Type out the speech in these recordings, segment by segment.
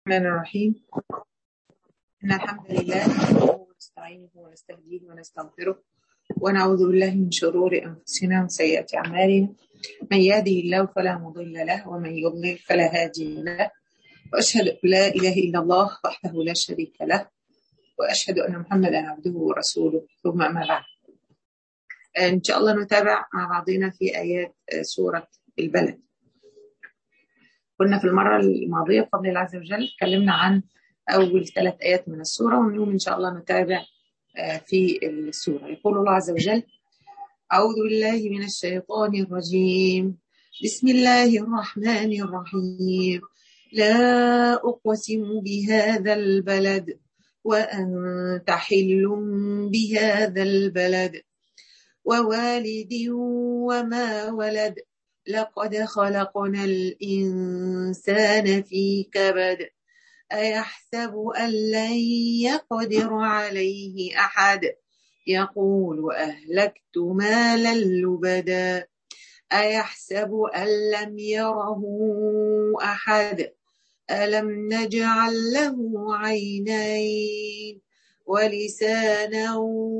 الرحمن الرحيم إن الحمد لله نحمده ونستعينه ونستهديه ونستغفره ونعوذ بالله من شرور أنفسنا وسيئات أعمالنا من يهده الله فلا مضل له ومن يضلل فلا هادي له وأشهد أن لا إله إلا الله وحده لا شريك له وأشهد أن محمدا عبده ورسوله ثم أما بعد إن شاء الله نتابع مع بعضنا في آيات سورة البلد كنا في المرة الماضية بفضل الله عز وجل تكلمنا عن أول ثلاث آيات من السورة واليوم إن شاء الله نتابع في السورة يقول الله عز وجل أعوذ بالله من الشيطان الرجيم بسم الله الرحمن الرحيم لا أقسم بهذا البلد وأنت حل بهذا البلد ووالد وما ولد لقد خلقنا الإنسان في كبد أيحسب أن لن يقدر عليه أحد يقول أهلكت مالا لبدا أيحسب أن لم يره أحد ألم نجعل له عينين ولسانا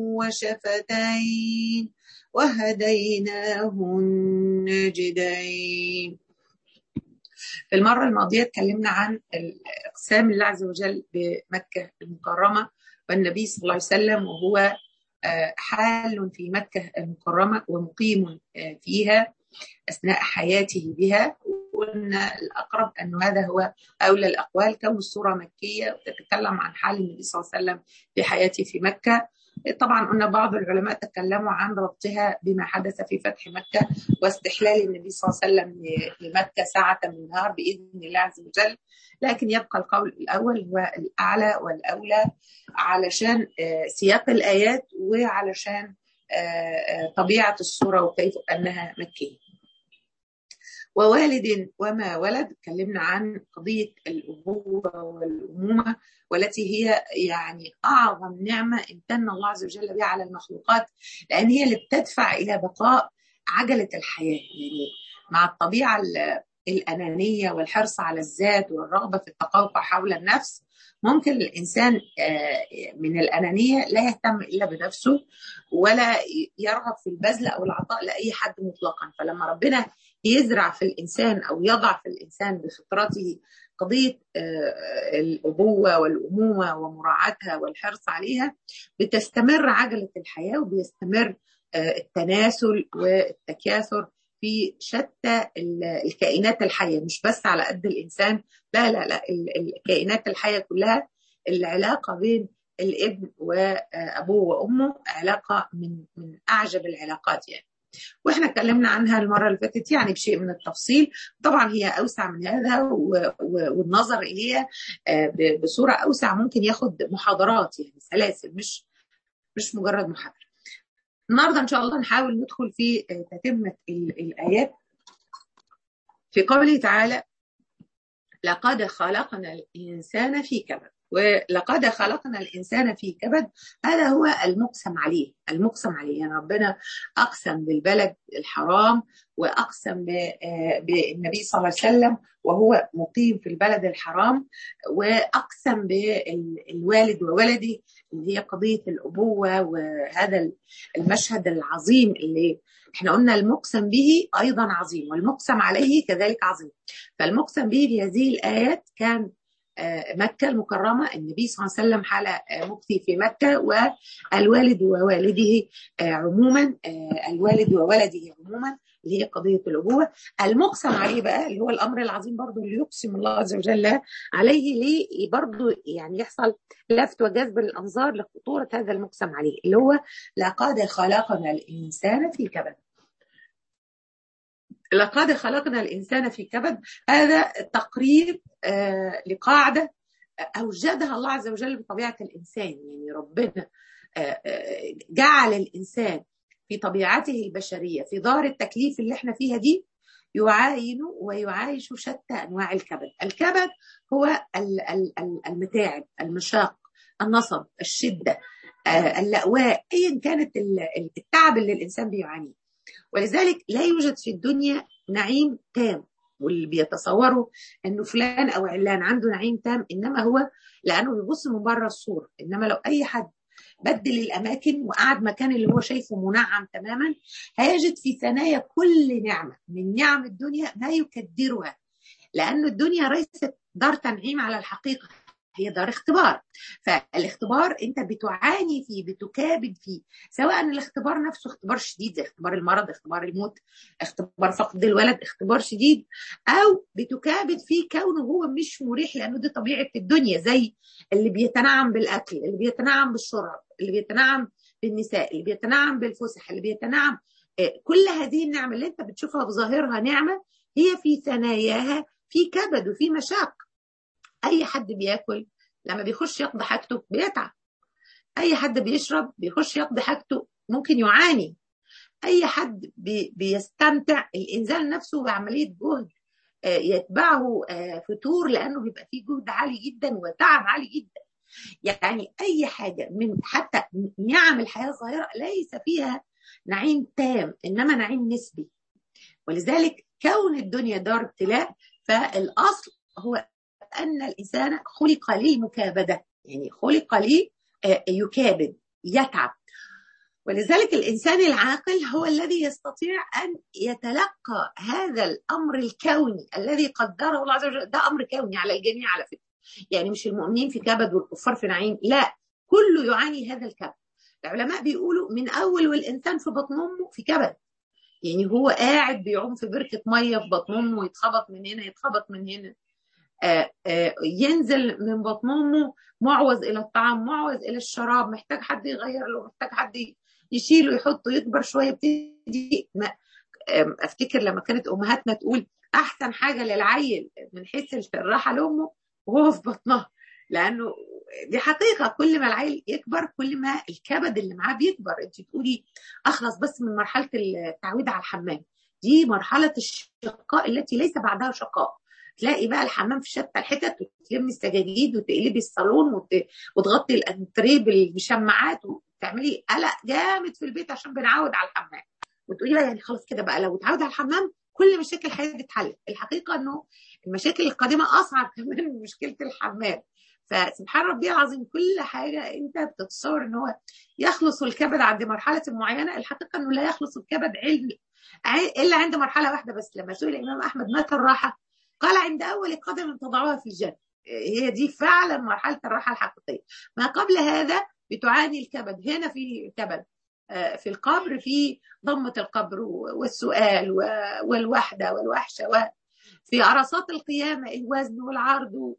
وشفتين وهديناه النجدين في المرة الماضية اتكلمنا عن الإقسام الله عز وجل بمكة المكرمة والنبي صلى الله عليه وسلم وهو حال في مكة المكرمة ومقيم فيها أثناء حياته بها وقلنا الأقرب أن هذا هو أولى الأقوال كون السورة مكية وتتكلم عن حال النبي صلى الله عليه وسلم في حياته في مكة طبعا قلنا بعض العلماء تكلموا عن ربطها بما حدث في فتح مكة واستحلال النبي صلى الله عليه وسلم لمكة ساعة من النهار بإذن الله عز وجل لكن يبقى القول الأول هو الأعلى والأولى علشان سياق الآيات وعلشان طبيعة السورة وكيف أنها مكية ووالد وما ولد تكلمنا عن قضية الأبوة والأمومة والتي هي يعني أعظم نعمة امتن الله عز وجل بها على المخلوقات لأن هي اللي بتدفع إلى بقاء عجلة الحياة يعني مع الطبيعة الأنانية والحرص على الذات والرغبة في التقوقع حول النفس ممكن الإنسان من الأنانية لا يهتم إلا بنفسه ولا يرغب في البذل أو العطاء لأي حد مطلقا فلما ربنا يزرع في الإنسان أو يضع في الإنسان بفطرته قضية الأبوة والأمومة ومراعاتها والحرص عليها بتستمر عجلة الحياة وبيستمر التناسل والتكاثر في شتى الكائنات الحية مش بس على قد الإنسان لا لا لا الكائنات الحية كلها العلاقة بين الابن وأبوه وأمه علاقة من من أعجب العلاقات يعني واحنا اتكلمنا عنها المره اللي فاتت يعني بشيء من التفصيل طبعا هي اوسع من هذا والنظر اليها بصوره اوسع ممكن ياخد محاضرات يعني سلاسل مش مش مجرد محاضره النهارده ان شاء الله نحاول ندخل في تتمه الايات في قوله تعالى لقد خلقنا الانسان في كبد ولقد خلقنا الانسان في كبد هذا هو المقسم عليه المقسم عليه يعني ربنا اقسم بالبلد الحرام واقسم بالنبي صلى الله عليه وسلم وهو مقيم في البلد الحرام واقسم بالوالد وولده اللي هي قضيه الابوه وهذا المشهد العظيم اللي احنا قلنا المقسم به ايضا عظيم والمقسم عليه كذلك عظيم فالمقسم به في هذه الايات كان مكة المكرمة النبي صلى الله عليه وسلم حال مكثي في مكة والوالد ووالده عموما الوالد وولده عموما اللي هي قضية الأبوة المقسم عليه بقى اللي هو الأمر العظيم برضو اللي يقسم الله عز وجل عليه ليه برضو يعني يحصل لفت وجذب الأنظار لخطورة هذا المقسم عليه اللي هو لقد خلقنا الإنسان في كبد لقد خلقنا الإنسان في كبد هذا تقرير آه لقاعدة أوجدها الله عز وجل بطبيعة الإنسان يعني ربنا آه جعل الإنسان في طبيعته البشرية في دار التكليف اللي احنا فيها دي يعاين ويعايش شتى أنواع الكبد الكبد هو المتاعب المشاق النصب الشدة آه اللأواء أيا كانت التعب اللي الإنسان بيعانيه ولذلك لا يوجد في الدنيا نعيم تام واللي بيتصوروا انه فلان او علان عنده نعيم تام انما هو لانه بيبص من بره الصوره انما لو اي حد بدل الاماكن وقعد مكان اللي هو شايفه منعم تماما هيجد في ثنايا كل نعمه من نعم الدنيا ما يكدرها لأن الدنيا ليست دار تنعيم على الحقيقة هي دار اختبار فالاختبار انت بتعاني فيه بتكابد فيه سواء الاختبار نفسه اختبار شديد زي اختبار المرض اختبار الموت اختبار فقد الولد اختبار شديد او بتكابد فيه كونه هو مش مريح لانه دي طبيعه الدنيا زي اللي بيتنعم بالاكل اللي بيتنعم بالشرب اللي بيتنعم بالنساء اللي بيتنعم بالفسح اللي بيتنعم كل هذه النعم اللي انت بتشوفها بظاهرها نعمه هي في ثناياها في كبد وفي مشاق اي حد بياكل لما بيخش يقضي حاجته بيتعب اي حد بيشرب بيخش يقضي حاجته ممكن يعاني اي حد بي بيستمتع الانسان نفسه بعمليه جهد يتبعه فتور لانه بيبقى فيه جهد عالي جدا وتعب عالي جدا يعني اي حاجه من حتى نعم الحياه الظاهره ليس فيها نعيم تام انما نعيم نسبي ولذلك كون الدنيا دار ابتلاء فالاصل هو ان الانسان خلق للمكابده يعني خلق لي يكابد يتعب ولذلك الانسان العاقل هو الذي يستطيع ان يتلقى هذا الامر الكوني الذي قدره الله عز وجل ده امر كوني على الجميع على فكره يعني مش المؤمنين في كبد والكفار في نعيم لا كله يعاني هذا الكبد العلماء بيقولوا من اول والانسان في بطن امه في كبد يعني هو قاعد بيعوم في بركه ميه في بطن امه يتخبط من هنا يتخبط من هنا آآ آآ ينزل من بطن امه معوز الى الطعام معوز الى الشراب محتاج حد يغير له محتاج حد يشيله يحطه يكبر شويه يبتدي افتكر لما كانت امهاتنا تقول احسن حاجه للعيل من حيث الراحه لامه وهو في بطنها لانه دي حقيقه كل ما العيل يكبر كل ما الكبد اللي معاه بيكبر انت تقولي اخلص بس من مرحله التعويد على الحمام دي مرحله الشقاء التي ليس بعدها شقاء تلاقي بقى الحمام في شتى الحتت وتلمي السجاجيد وتقلبي الصالون وت... وتغطي الانتريه بالمشمعات وتعملي قلق جامد في البيت عشان بنعود على الحمام وتقولي بقى يعني خلاص كده بقى لو اتعود على الحمام كل مشاكل حياتي اتحلت الحقيقه انه المشاكل القادمه اصعب كمان من مشكله الحمام فسبحان ربي العظيم كل حاجه انت بتتصور ان هو يخلص الكبد عند مرحله معينه الحقيقه انه لا يخلص الكبد علم الا عند مرحله واحده بس لما سئل الامام احمد متى الراحه قال عند اول قدم تضعها في الجنه هي دي فعلا مرحله الراحه الحقيقيه ما قبل هذا بتعاني الكبد هنا في كبد في القبر في ضمة القبر والسؤال والوحدة والوحشة في عرصات القيامة الوزن والعرض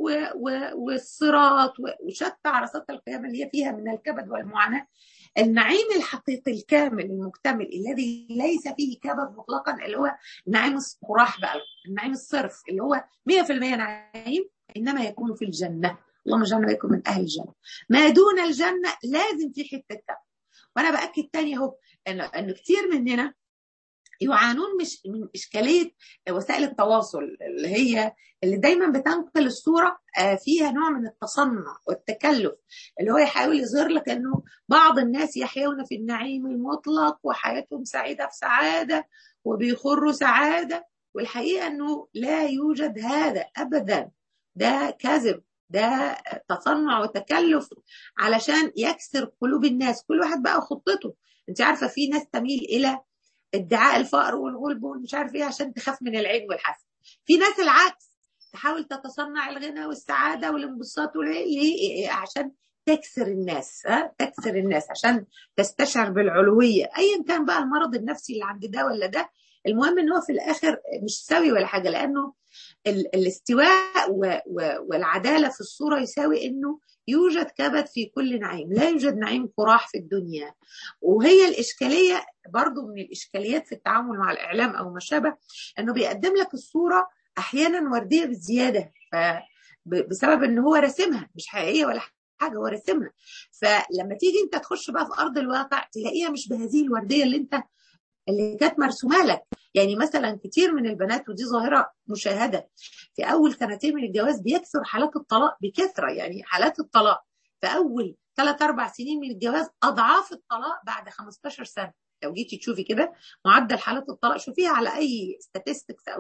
والصراط وشتى عرصات القيامة اللي هي فيها من الكبد والمعاناة النعيم الحقيقي الكامل المكتمل الذي ليس فيه كبد مطلقا اللي هو النعيم الصراح بقى النعيم الصرف اللي هو 100% نعيم انما يكون في الجنه اللهم اجعلنا وإياكم من اهل الجنه ما دون الجنه لازم في حته كبد وانا باكد تاني اهو انه انه كتير مننا يعانون مش من اشكاليه وسائل التواصل اللي هي اللي دايما بتنقل الصوره فيها نوع من التصنع والتكلف اللي هو يحاول يظهر لك انه بعض الناس يحيون في النعيم المطلق وحياتهم سعيده في سعاده وبيخروا سعاده والحقيقه انه لا يوجد هذا ابدا ده كذب ده تصنع وتكلف علشان يكسر قلوب الناس كل واحد بقى خطته انت عارفه في ناس تميل الى ادعاء الفقر والغلب ومش عارف ايه عشان تخاف من العين والحسد في ناس العكس تحاول تتصنع الغنى والسعاده والانبساط ليه عشان تكسر الناس ها تكسر الناس عشان تستشعر بالعلويه ايا كان بقى المرض النفسي اللي عند ده ولا ده المهم ان هو في الاخر مش سوي ولا حاجه لانه الاستواء والعداله في الصوره يساوي انه يوجد كبد في كل نعيم لا يوجد نعيم قراح في الدنيا وهي الإشكالية برضو من الإشكاليات في التعامل مع الإعلام أو ما شابه أنه بيقدم لك الصورة أحيانا وردية بالزيادة بسبب أنه هو رسمها مش حقيقية ولا حاجة هو رسمها فلما تيجي أنت تخش بقى في أرض الواقع تلاقيها مش بهذه الوردية اللي أنت اللي كانت مرسومه لك يعني مثلا كتير من البنات ودي ظاهره مشاهده في اول سنتين من الجواز بيكثر حالات الطلاق بكثره يعني حالات الطلاق في اول ثلاث اربع سنين من الجواز اضعاف الطلاق بعد 15 سنه لو جيتي تشوفي كده معدل حالات الطلاق شوفيها على اي statistics او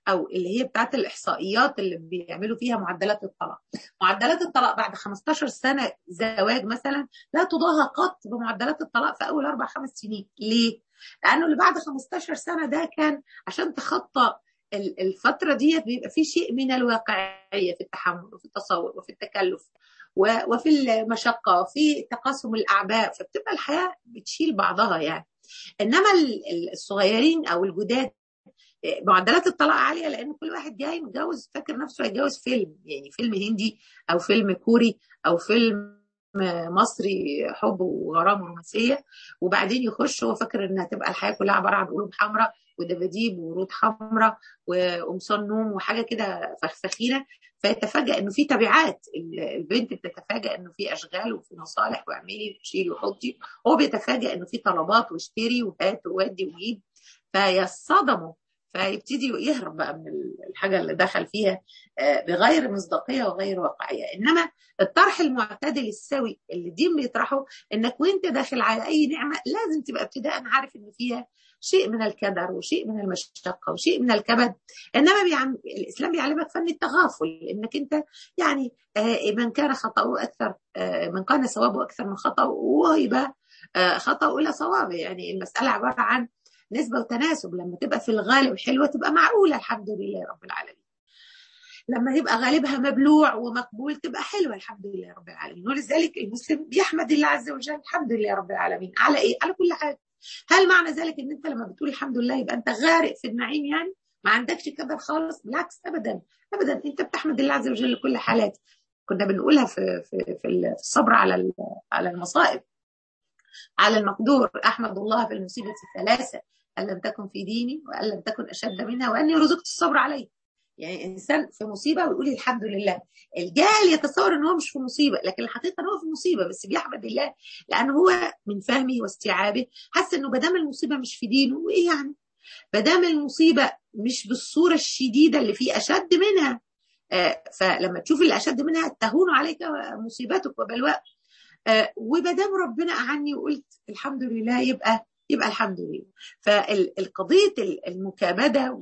او اللي هي بتاعت الاحصائيات اللي بيعملوا فيها معدلات الطلاق معدلات الطلاق بعد 15 سنه زواج مثلا لا تضاهى قط بمعدلات الطلاق في اول اربع خمس سنين ليه لانه اللي بعد 15 سنه ده كان عشان تخطى الفتره ديت بيبقى في شيء من الواقعيه في التحمل وفي التصور وفي التكلف وفي المشقه وفي تقاسم الاعباء فبتبقى الحياه بتشيل بعضها يعني انما الصغيرين او الجداد معدلات الطلاق عاليه لان كل واحد جاي متجوز فاكر نفسه هيتجوز فيلم يعني فيلم هندي او فيلم كوري او فيلم مصري حب وغرام ورومانسيه وبعدين يخش هو فاكر انها تبقى الحياه كلها عباره عن قلوب حمراء ودباديب وورود حمراء وقمصان نوم وحاجه كده فخفخينه فيتفاجئ انه في تبعات البنت بتتفاجئ انه في اشغال وفي مصالح واعملي وشيلي وحطي هو بيتفاجئ انه في طلبات واشتري وهات وودي وجيب فيصطدموا فيبتدي يهرب بقى من الحاجه اللي دخل فيها بغير مصداقيه وغير واقعيه انما الطرح المعتدل السوي اللي الدين بيطرحه انك وانت داخل على اي نعمه لازم تبقى ابتداء عارف ان فيها شيء من الكدر وشيء من المشقه وشيء من الكبد انما بيعم... الاسلام بيعلمك فن التغافل انك انت يعني من كان خطاه اكثر من كان ثوابه اكثر من خطاه ويبقى خطاه الى صوابه يعني المساله عباره عن نسبة وتناسب لما تبقى في الغالب حلوة تبقى معقولة الحمد لله رب العالمين لما يبقى غالبها مبلوع ومقبول تبقى حلوة الحمد لله رب العالمين ولذلك المسلم بيحمد الله عز وجل الحمد لله رب العالمين على ايه؟ على كل حاجة هل معنى ذلك ان انت لما بتقول الحمد لله يبقى انت غارق في النعيم يعني؟ ما عندكش كدر خالص بالعكس ابدا ابدا انت بتحمد الله عز وجل لكل حالات كنا بنقولها في في في الصبر على على المصائب على المقدور احمد الله في المصيبه الثلاثه ان لم تكن في ديني وان لم تكن اشد منها واني رزقت الصبر عليه يعني انسان في مصيبه ويقول الحمد لله الجاهل يتصور ان هو مش في مصيبه لكن الحقيقه ان هو في مصيبه بس بيحمد الله لان هو من فهمه واستيعابه حس انه ما دام المصيبه مش في دينه وايه يعني ما دام المصيبه مش بالصوره الشديده اللي فيه اشد منها آه فلما تشوف اللي اشد منها تهون عليك مصيبتك وبلواء آه وما دام ربنا اعني وقلت الحمد لله يبقى يبقى الحمد لله فالقضيه المكابده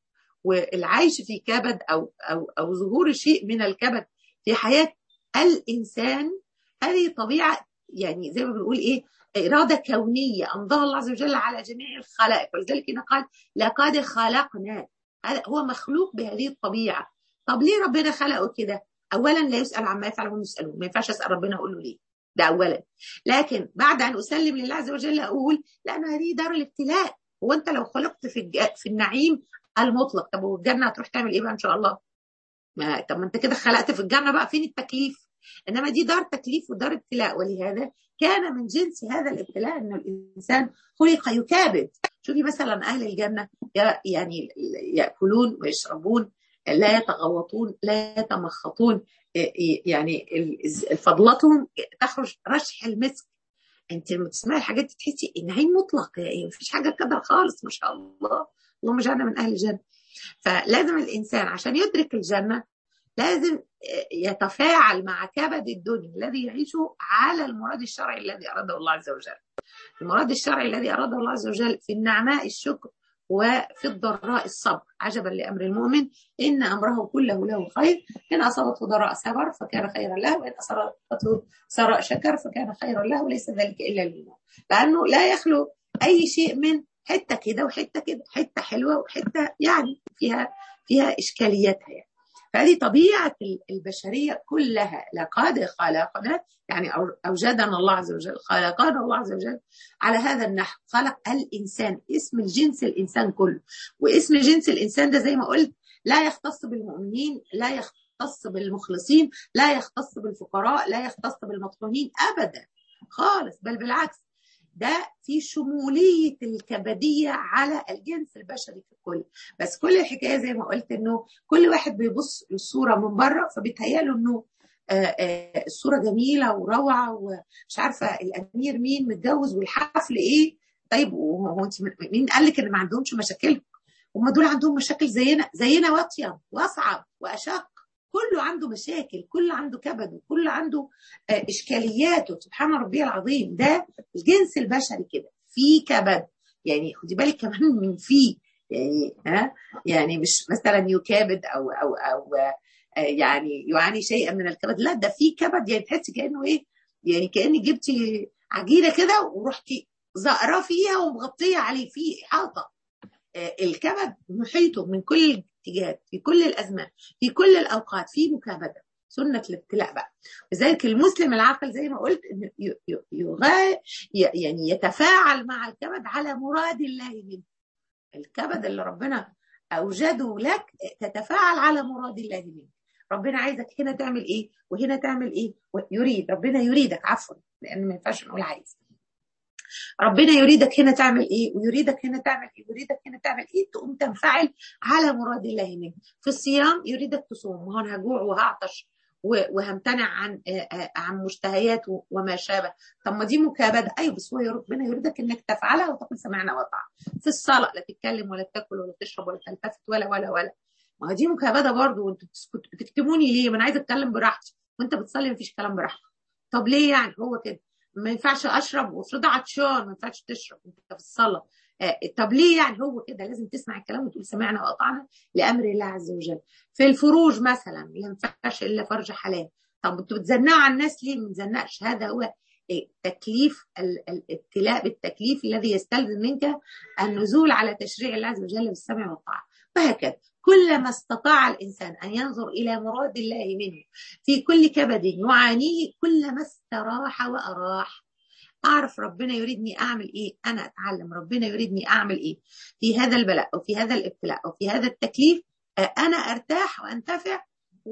والعيش في كبد او او او ظهور شيء من الكبد في حياه الانسان هذه طبيعه يعني زي ما بنقول ايه اراده كونيه امضاها الله عز وجل على جميع الخلائق ولذلك هنا قال لقد خلقنا هذا هو مخلوق بهذه الطبيعه طب ليه ربنا خلقه كده اولا لا يسال عما يفعل وهم يسالون ما ينفعش اسال ربنا اقول له ليه ده اولا لكن بعد ان اسلم لله عز وجل اقول لان هذه دار الابتلاء هو انت لو خلقت في في النعيم المطلق طب والجنه هتروح تعمل ايه بقى ان شاء الله ما طب ما انت كده خلقت في الجنه بقى فين التكليف انما دي دار تكليف ودار ابتلاء ولهذا كان من جنس هذا الابتلاء ان الانسان خلق يكابد شوفي مثلا اهل الجنه يعني ياكلون ويشربون لا يتغوطون لا يتمخطون يعني فضلتهم تخرج رشح المسك انت لما تسمعي الحاجات دي تحسي النعيم مطلق يعني مفيش حاجه كده خالص ما شاء الله اللهم اجعلنا من اهل الجنه فلازم الانسان عشان يدرك الجنه لازم يتفاعل مع كبد الدنيا الذي يعيشه على المراد الشرعي الذي اراده الله عز وجل المراد الشرعي الذي اراده الله عز وجل في النعماء الشكر وفي الضراء الصبر عجبا لامر المؤمن ان امره كله له خير ان اصابته ضراء صبر فكان خيرا له وان اصابته سراء شكر فكان خيرا له ليس ذلك الا لله لانه لا يخلو اي شيء من حته كده وحته كده حته حلوه وحته يعني فيها فيها اشكالياتها يعني فهذه طبيعه البشريه كلها لقد خلقنا يعني اوجدنا الله عز وجل خلقنا الله عز وجل على هذا النحو خلق الانسان اسم الجنس الانسان كله واسم جنس الانسان ده زي ما قلت لا يختص بالمؤمنين لا يختص بالمخلصين لا يختص بالفقراء لا يختص بالمطحونين ابدا خالص بل بالعكس ده في شمولية الكبدية على الجنس البشري ككل بس كل الحكاية زي ما قلت انه كل واحد بيبص للصورة من بره فبيتهيأله انه آآ آآ الصورة جميلة وروعة ومش عارفة الأمير مين متجوز والحفل ايه طيب وهو انت مين قال لك ان ما عندهمش مشاكل هم دول عندهم مشاكل زينا زينا واطية واصعب واشق كله عنده مشاكل كله عنده كبد وكله عنده اشكاليات سبحان ربي العظيم ده الجنس البشري كده في كبد يعني خدي بالك كمان من في يعني ها يعني مش مثلا يكابد او او او يعني يعاني شيئا من الكبد لا ده في كبد يعني تحسي كانه ايه يعني كانك جبتي عجينه كده ورحتي زقراه فيها ومغطيه عليه في احاطه الكبد محيطه من كل الاتجاهات في كل الازمان في كل الاوقات في مكابده سنه الابتلاء بقى لذلك المسلم العاقل زي ما قلت انه يغا يعني يتفاعل مع الكبد على مراد الله منه الكبد اللي ربنا اوجده لك تتفاعل على مراد الله منه ربنا عايزك هنا تعمل ايه وهنا تعمل ايه يريد ربنا يريدك عفوا لان ما ينفعش نقول عايز ربنا يريدك هنا تعمل ايه ويريدك هنا تعمل ايه ويريدك هنا تعمل ايه تقوم تنفعل على مراد الله منك في الصيام يريدك تصوم وهنا هجوع وهعطش وهمتنع عن عن مشتهيات وما شابه طب ما دي مكابده ايوه بس هو ربنا يريدك انك تفعلها وتقول سمعنا وطاعه في الصلاه لا تتكلم ولا تاكل ولا تشرب ولا تلتفت ولا ولا ولا ما دي مكابده برضه وانتوا بتكتموني ليه ما انا عايزه اتكلم براحتي وانت بتصلي مفيش كلام براحتك طب ليه يعني هو كده ما ينفعش اشرب وافرض عطشان ما ينفعش تشرب انت في الصلاه آه طب ليه يعني هو كده لازم تسمع الكلام وتقول سمعنا واطعنا لامر الله عز وجل في الفروج مثلا ما ينفعش الا فرج حلال طب انتوا بتزنقوا على الناس ليه ما تزنقش هذا هو تكليف الابتلاء بالتكليف الذي يستلزم منك النزول على تشريع الله عز وجل بالسمع والطاعه وهكذا كلما استطاع الانسان ان ينظر الى مراد الله منه في كل كبد يعانيه كلما استراح واراح اعرف ربنا يريدني اعمل ايه انا اتعلم ربنا يريدني اعمل ايه في هذا البلاء او في هذا الابتلاء او في هذا التكليف انا ارتاح وانتفع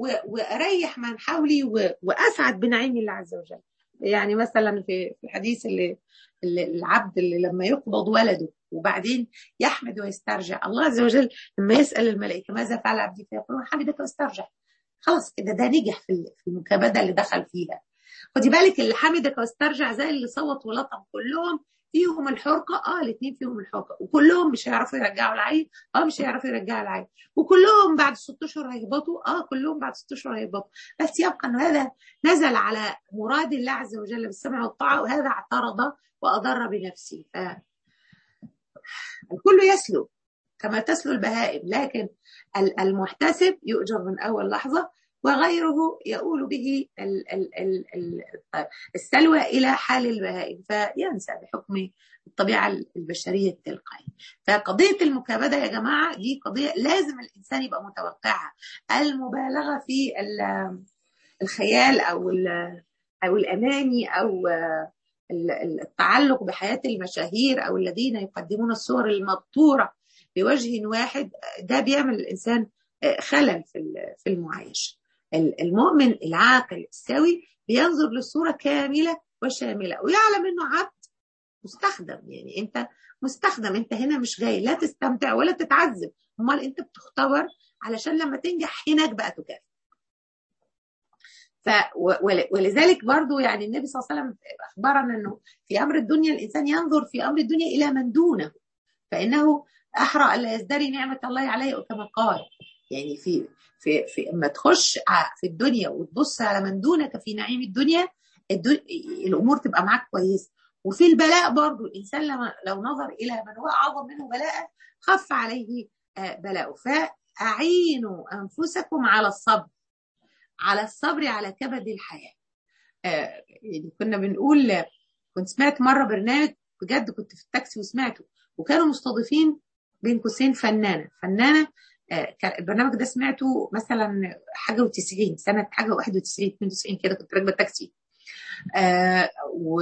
واريح من حولي واسعد بنعيم الله عز وجل يعني مثلا في الحديث اللي العبد اللي لما يقبض ولده وبعدين يحمد ويسترجع الله عز وجل لما يسأل الملائكة ماذا فعل عبدي فيقولون حمدك واسترجع خلاص كده ده نجح في المكابدة اللي دخل فيها خدي بالك اللي حمدك واسترجع زي اللي صوت ولطم كلهم فيهم الحرقة اه الاثنين فيهم الحرقة وكلهم مش هيعرفوا يرجعوا العين اه مش هيعرفوا يرجعوا العين وكلهم بعد ست اشهر هيهبطوا اه كلهم بعد ست اشهر هيهبطوا بس يبقى ان هذا نزل على مراد الله عز وجل بالسمع والطاعة وهذا اعترض واضر بنفسه ف الكل يسلو كما تسلو البهائم لكن المحتسب يؤجر من اول لحظه وغيره يؤول به السلوى الى حال البهائم فينسى بحكم الطبيعه البشريه التلقائيه فقضيه المكابده يا جماعه دي قضيه لازم الانسان يبقى متوقعها المبالغه في الخيال او او الاماني او التعلق بحياة المشاهير أو الذين يقدمون الصور المبتورة بوجه واحد ده بيعمل الإنسان خلل في المعايشة المؤمن العاقل السوي بينظر للصورة كاملة وشاملة ويعلم إنه عبد مستخدم يعني أنت مستخدم أنت هنا مش جاي لا تستمتع ولا تتعذب أمال أنت بتختبر علشان لما تنجح هناك بقى تكافئ ف ولذلك برضو يعني النبي صلى الله عليه وسلم اخبرنا انه في امر الدنيا الانسان ينظر في امر الدنيا الى من دونه فانه احرى الا يزدري نعمه الله عليه كما قال يعني في في في اما تخش في الدنيا وتبص على من دونك في نعيم الدنيا الامور تبقى معاك كويسه وفي البلاء برضو الانسان لما لو نظر الى من هو اعظم منه بلاء خف عليه بلاءه فاعينوا انفسكم على الصبر على الصبر على كبد الحياة آه يعني كنا بنقول كنت سمعت مرة برنامج بجد كنت في التاكسي وسمعته وكانوا مستضيفين بين قوسين فنانة فنانة آه البرنامج ده سمعته مثلا حاجة و90 سنة حاجة 91 92 كده كنت راكبة تاكسي آه و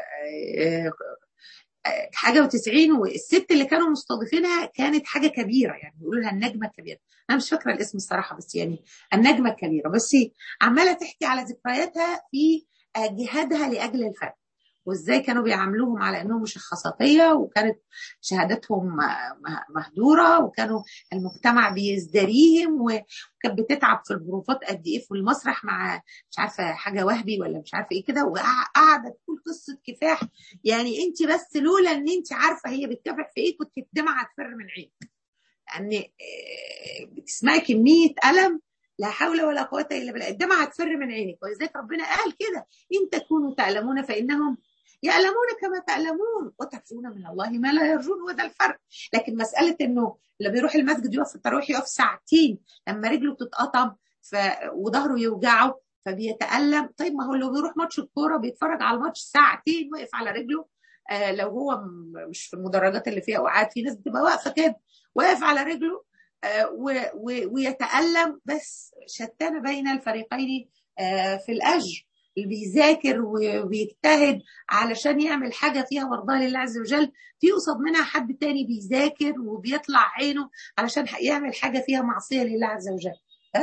حاجه و90 والست اللي كانوا مستضيفينها كانت حاجه كبيره يعني بيقولوا لها النجمه الكبيره انا مش فاكره الاسم الصراحه بس يعني النجمه الكبيره بس عماله تحكي على ذكرياتها في جهادها لاجل الفن وازاي كانوا بيعاملوهم على انهم مشخصاتيه وكانت شهادتهم مهدوره وكانوا المجتمع بيزدريهم وكانت بتتعب في البروفات قد ايه في المسرح مع مش عارفه حاجه وهبي ولا مش عارفه ايه كده وقاعده تقول قصه كفاح يعني انت بس لولا ان انت عارفه هي بتكافح في ايه كنت الدمعه هتفر من عينك لان بتسمعي كميه الم لا حول ولا قوة إلا بالله الدمعة هتفر من عينك ولذلك ربنا قال كده إن تكونوا تعلمون فإنهم يعلمون كما تعلمون وترجون من الله ما لا يرجون وده الفرق لكن مساله انه اللي بيروح المسجد يقف في التراويح يقف ساعتين لما رجله بتتقطم ف... وظهره يوجعه فبيتألم طيب ما هو لو بيروح ماتش الكوره بيتفرج على الماتش ساعتين واقف على رجله آه لو هو مش في المدرجات اللي فيها وقعد في ناس بتبقى واقفه كده واقف على رجله آه و... و... ويتألم بس شتان بين الفريقين آه في الأجر اللي بيذاكر وبيجتهد علشان يعمل حاجه فيها مرضاه لله عز وجل في قصاد منها حد تاني بيذاكر وبيطلع عينه علشان يعمل حاجه فيها معصيه لله عز وجل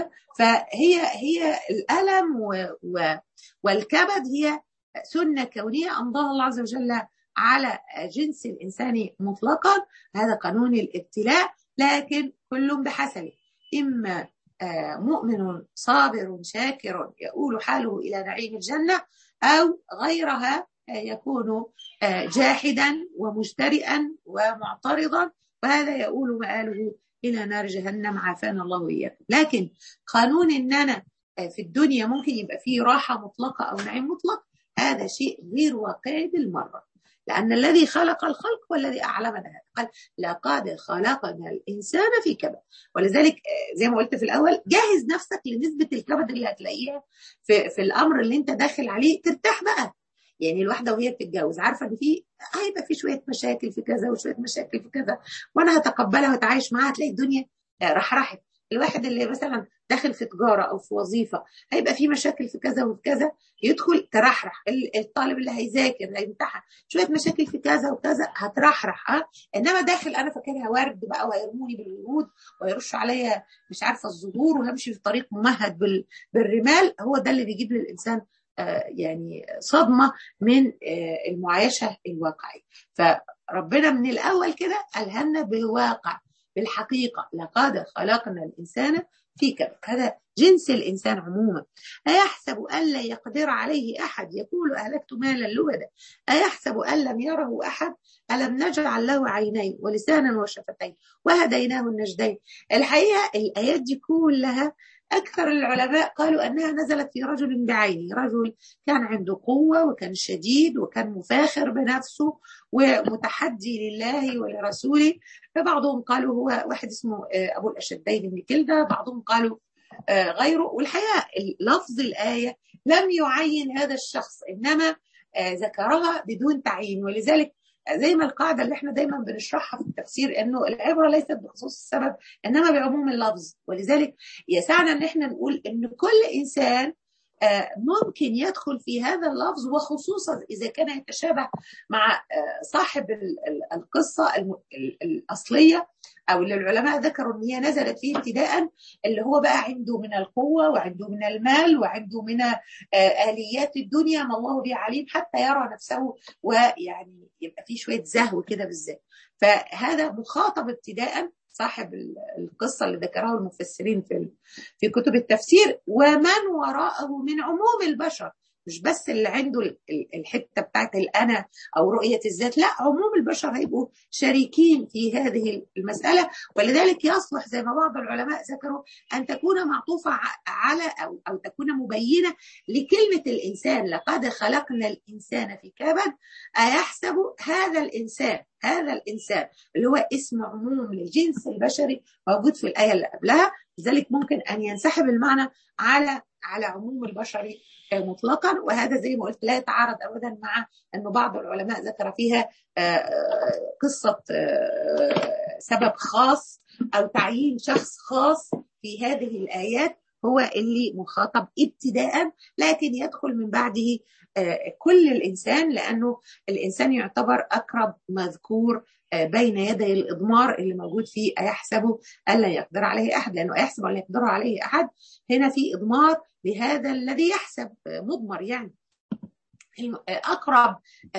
فهي هي الالم و و والكبد هي سنه كونيه امضاها الله عز وجل على جنس الانسان مطلقا هذا قانون الابتلاء لكن كل بحسبه اما مؤمن صابر شاكر يؤول حاله الى نعيم الجنه او غيرها يكون جاحدا ومجترئا ومعترضا وهذا يؤول مآله الى نار جهنم عافانا الله واياكم لكن قانون ان انا في الدنيا ممكن يبقى فيه راحه مطلقه او نعيم مطلق هذا شيء غير واقعي بالمره لأن الذي خلق الخلق هو الذي أعلمنا هذا قال لقد خلقنا الإنسان في كبد ولذلك زي ما قلت في الأول جهز نفسك لنسبة الكبد اللي هتلاقيها في, في الأمر اللي أنت داخل عليه ترتاح بقى يعني الواحده وهي بتتجوز عارفه ان في هيبقى في شويه مشاكل في كذا وشويه مشاكل في كذا وانا هتقبلها واتعايش معاها هتلاقي الدنيا رحرحت الواحد اللي مثلا داخل في تجاره او في وظيفه هيبقى في مشاكل في كذا وفي كذا يدخل ترحرح الطالب اللي هيذاكر هيمتحن شويه مشاكل في كذا وكذا هترحرح ها انما داخل انا فاكرها ورد بقى وهيرموني بالورود ويرشوا عليا مش عارفه الزهور وهمشي في طريق ممهد بالرمال هو ده اللي بيجيب للانسان يعني صدمه من المعايشه الواقعيه فربنا من الاول كده الهمنا بالواقع بالحقيقه لقد خلقنا الانسان في كبد هذا جنس الانسان عموما ايحسب ان لا يقدر عليه احد يقول اهلكت مالا لبدا ايحسب ان لم يره احد الم نجعل له عينين ولسانا وشفتين وهديناه النجدين الحقيقه الايات دي كلها أكثر العلماء قالوا أنها نزلت في رجل بعينه رجل كان عنده قوة وكان شديد وكان مفاخر بنفسه ومتحدي لله ولرسوله فبعضهم قالوا هو واحد اسمه أبو الأشدين بن كلدة بعضهم قالوا غيره والحقيقة لفظ الآية لم يعين هذا الشخص إنما ذكرها بدون تعيين ولذلك زي ما القاعدة اللي احنا دايما بنشرحها في التفسير انه العبرة ليست بخصوص السبب انما بعموم اللفظ ولذلك يسعنا ان احنا نقول ان كل انسان ممكن يدخل في هذا اللفظ وخصوصا اذا كان يتشابه مع صاحب القصة الأصلية او اللي العلماء ذكروا ان هي نزلت فيه ابتداء اللي هو بقى عنده من القوه وعنده من المال وعنده من اليات الدنيا ما الله به عليم حتى يرى نفسه ويعني يبقى فيه شويه زهو كده بالذات فهذا مخاطب ابتداء صاحب القصه اللي ذكرها المفسرين في في كتب التفسير ومن وراءه من عموم البشر مش بس اللي عنده الحته بتاعت الانا او رؤيه الذات لا عموم البشر هيبقوا شريكين في هذه المساله ولذلك يصلح زي ما بعض العلماء ذكروا ان تكون معطوفه على او او تكون مبينه لكلمه الانسان لقد خلقنا الانسان في كبد ايحسب هذا الانسان هذا الانسان اللي هو اسم عموم للجنس البشري موجود في الايه اللي قبلها لذلك ممكن ان ينسحب المعنى على على عموم البشر مطلقا وهذا زي ما قلت لا يتعارض ابدا مع انه بعض العلماء ذكر فيها قصه سبب خاص او تعيين شخص خاص في هذه الايات هو اللي مخاطب ابتداء لكن يدخل من بعده كل الانسان لانه الانسان يعتبر اقرب مذكور بين يدي الاضمار اللي موجود فيه ايحسب الا يقدر عليه احد لانه ايحسب الا يقدر عليه احد هنا في اضمار لهذا الذي يحسب مضمر يعني اقرب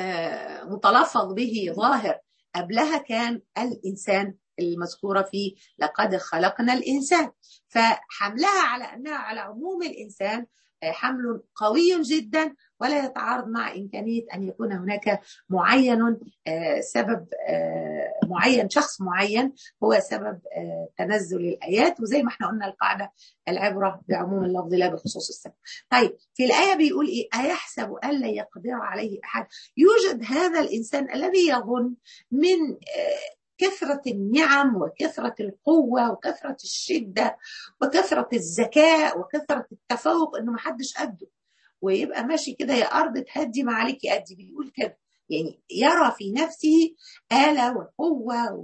متلفظ به ظاهر قبلها كان الانسان المذكورة في لقد خلقنا الإنسان فحملها على أنها على عموم الإنسان حمل قوي جدا ولا يتعارض مع إمكانية أن يكون هناك معين سبب معين شخص معين هو سبب تنزل الآيات وزي ما احنا قلنا القاعدة العبرة بعموم اللفظ لا بخصوص السبب طيب في الآية بيقول إيه أيحسب أن لا يقدر عليه أحد يوجد هذا الإنسان الذي يظن من كثرة النعم وكثرة القوة وكثرة الشدة وكثرة الذكاء وكثرة التفوق إنه محدش قده ويبقى ماشي كده يا أرض تهدي ما عليك أدي بيقول كده يعني يرى في نفسه آلة وقوة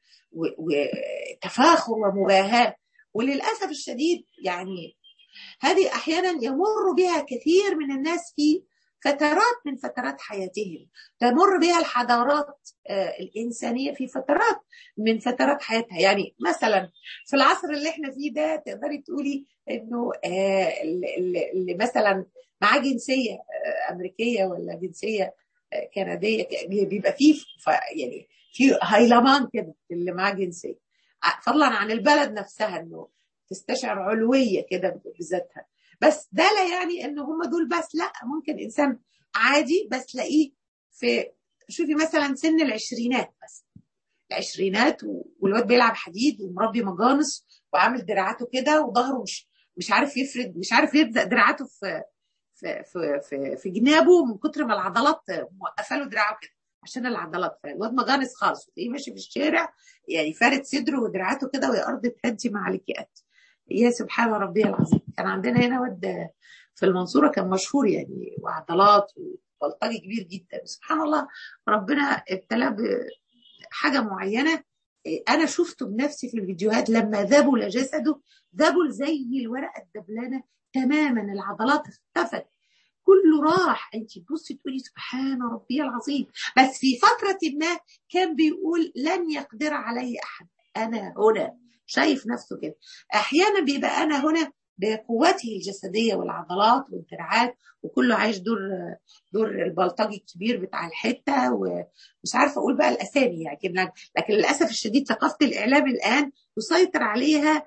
وتفاخر ومباهاة وللأسف الشديد يعني هذه أحيانا يمر بها كثير من الناس في فترات من فترات حياتهم تمر بها الحضارات الإنسانية في فترات من فترات حياتها يعني مثلا في العصر اللي احنا فيه ده تقدري تقولي انه اللي مثلا معاه جنسية أمريكية ولا جنسية كندية بيبقى فيه يعني في هيلمان كده اللي معاه جنسية فضلا عن البلد نفسها انه تستشعر علوية كده بذاتها بس ده لا يعني ان هم دول بس لا ممكن انسان عادي بس تلاقيه في شوفي مثلا سن العشرينات بس العشرينات والواد بيلعب حديد ومربي مجانس وعامل دراعاته كده وظهره مش مش عارف يفرد مش عارف يبدا دراعاته في في في في, في جنابه من كتر ما العضلات موقفه له دراعه كده عشان العضلات فالواد مجانس خالص تلاقيه ماشي في الشارع يعني فارد صدره ودراعاته كده ويا ارض تهدي ما عليكي قد يا سبحان ربي العظيم كان عندنا هنا ود في المنصورة كان مشهور يعني وعضلات وبلطجي كبير جدا سبحان الله ربنا ابتلاه بحاجة معينة أنا شفته بنفسي في الفيديوهات لما ذبل جسده ذبل زي الورقة الدبلانة تماما العضلات اختفت كله راح انت تبصي تقولي سبحان ربي العظيم بس في فترة ما كان بيقول لن يقدر علي أحد أنا هنا شايف نفسه كده احيانا بيبقى انا هنا بقوته الجسديه والعضلات والدراعات وكله عايش دور دور البلطجي الكبير بتاع الحته ومش عارفه اقول بقى الاسامي يعني لكن للاسف الشديد ثقافه الاعلام الان يسيطر عليها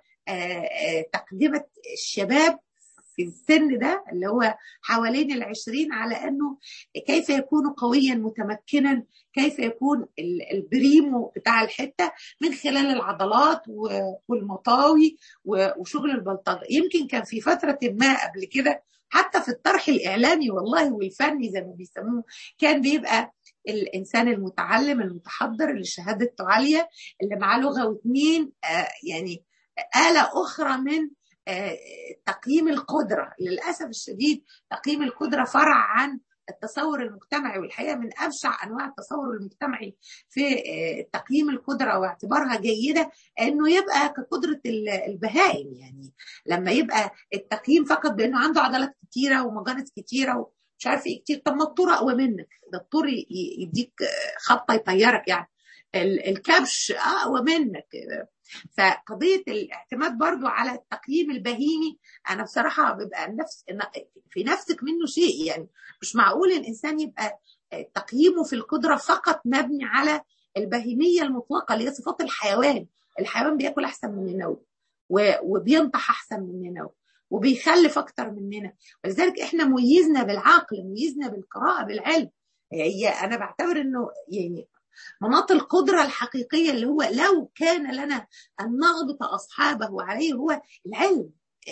تقدمه الشباب في السن ده اللي هو حوالين العشرين على أنه كيف يكون قويا متمكنا كيف يكون البريمو بتاع الحتة من خلال العضلات والمطاوي وشغل البلطجة يمكن كان في فترة ما قبل كده حتى في الطرح الإعلامي والله والفني زي ما بيسموه كان بيبقى الانسان المتعلم المتحضر اللي شهادته عاليه اللي معاه لغه واثنين آه يعني اله اخرى من تقييم القدرة للأسف الشديد تقييم القدرة فرع عن التصور المجتمعي والحقيقة من أبشع أنواع التصور المجتمعي في تقييم القدرة واعتبارها جيدة أنه يبقى كقدرة البهائم يعني لما يبقى التقييم فقط بأنه عنده عضلات كتيرة ومجانس كتيرة ومش عارف ايه كتير طب ما الطور أقوى منك ده الطور يديك خطة يطيرك يعني الكبش أقوى منك فقضيه الاعتماد برضو على التقييم البهيمي انا بصراحه بيبقى نفس في نفسك منه شيء يعني مش معقول الانسان يبقى تقييمه في القدره فقط مبني على البهيميه المطلقه اللي هي صفات الحيوان الحيوان بياكل احسن مننا وبينطح احسن مننا وبيخلف اكتر مننا ولذلك احنا ميزنا بالعقل ميزنا بالقراءه بالعلم هي انا بعتبر انه يعني مناط القدرة الحقيقية اللي هو لو كان لنا أن نغبط أصحابه عليه هو العلم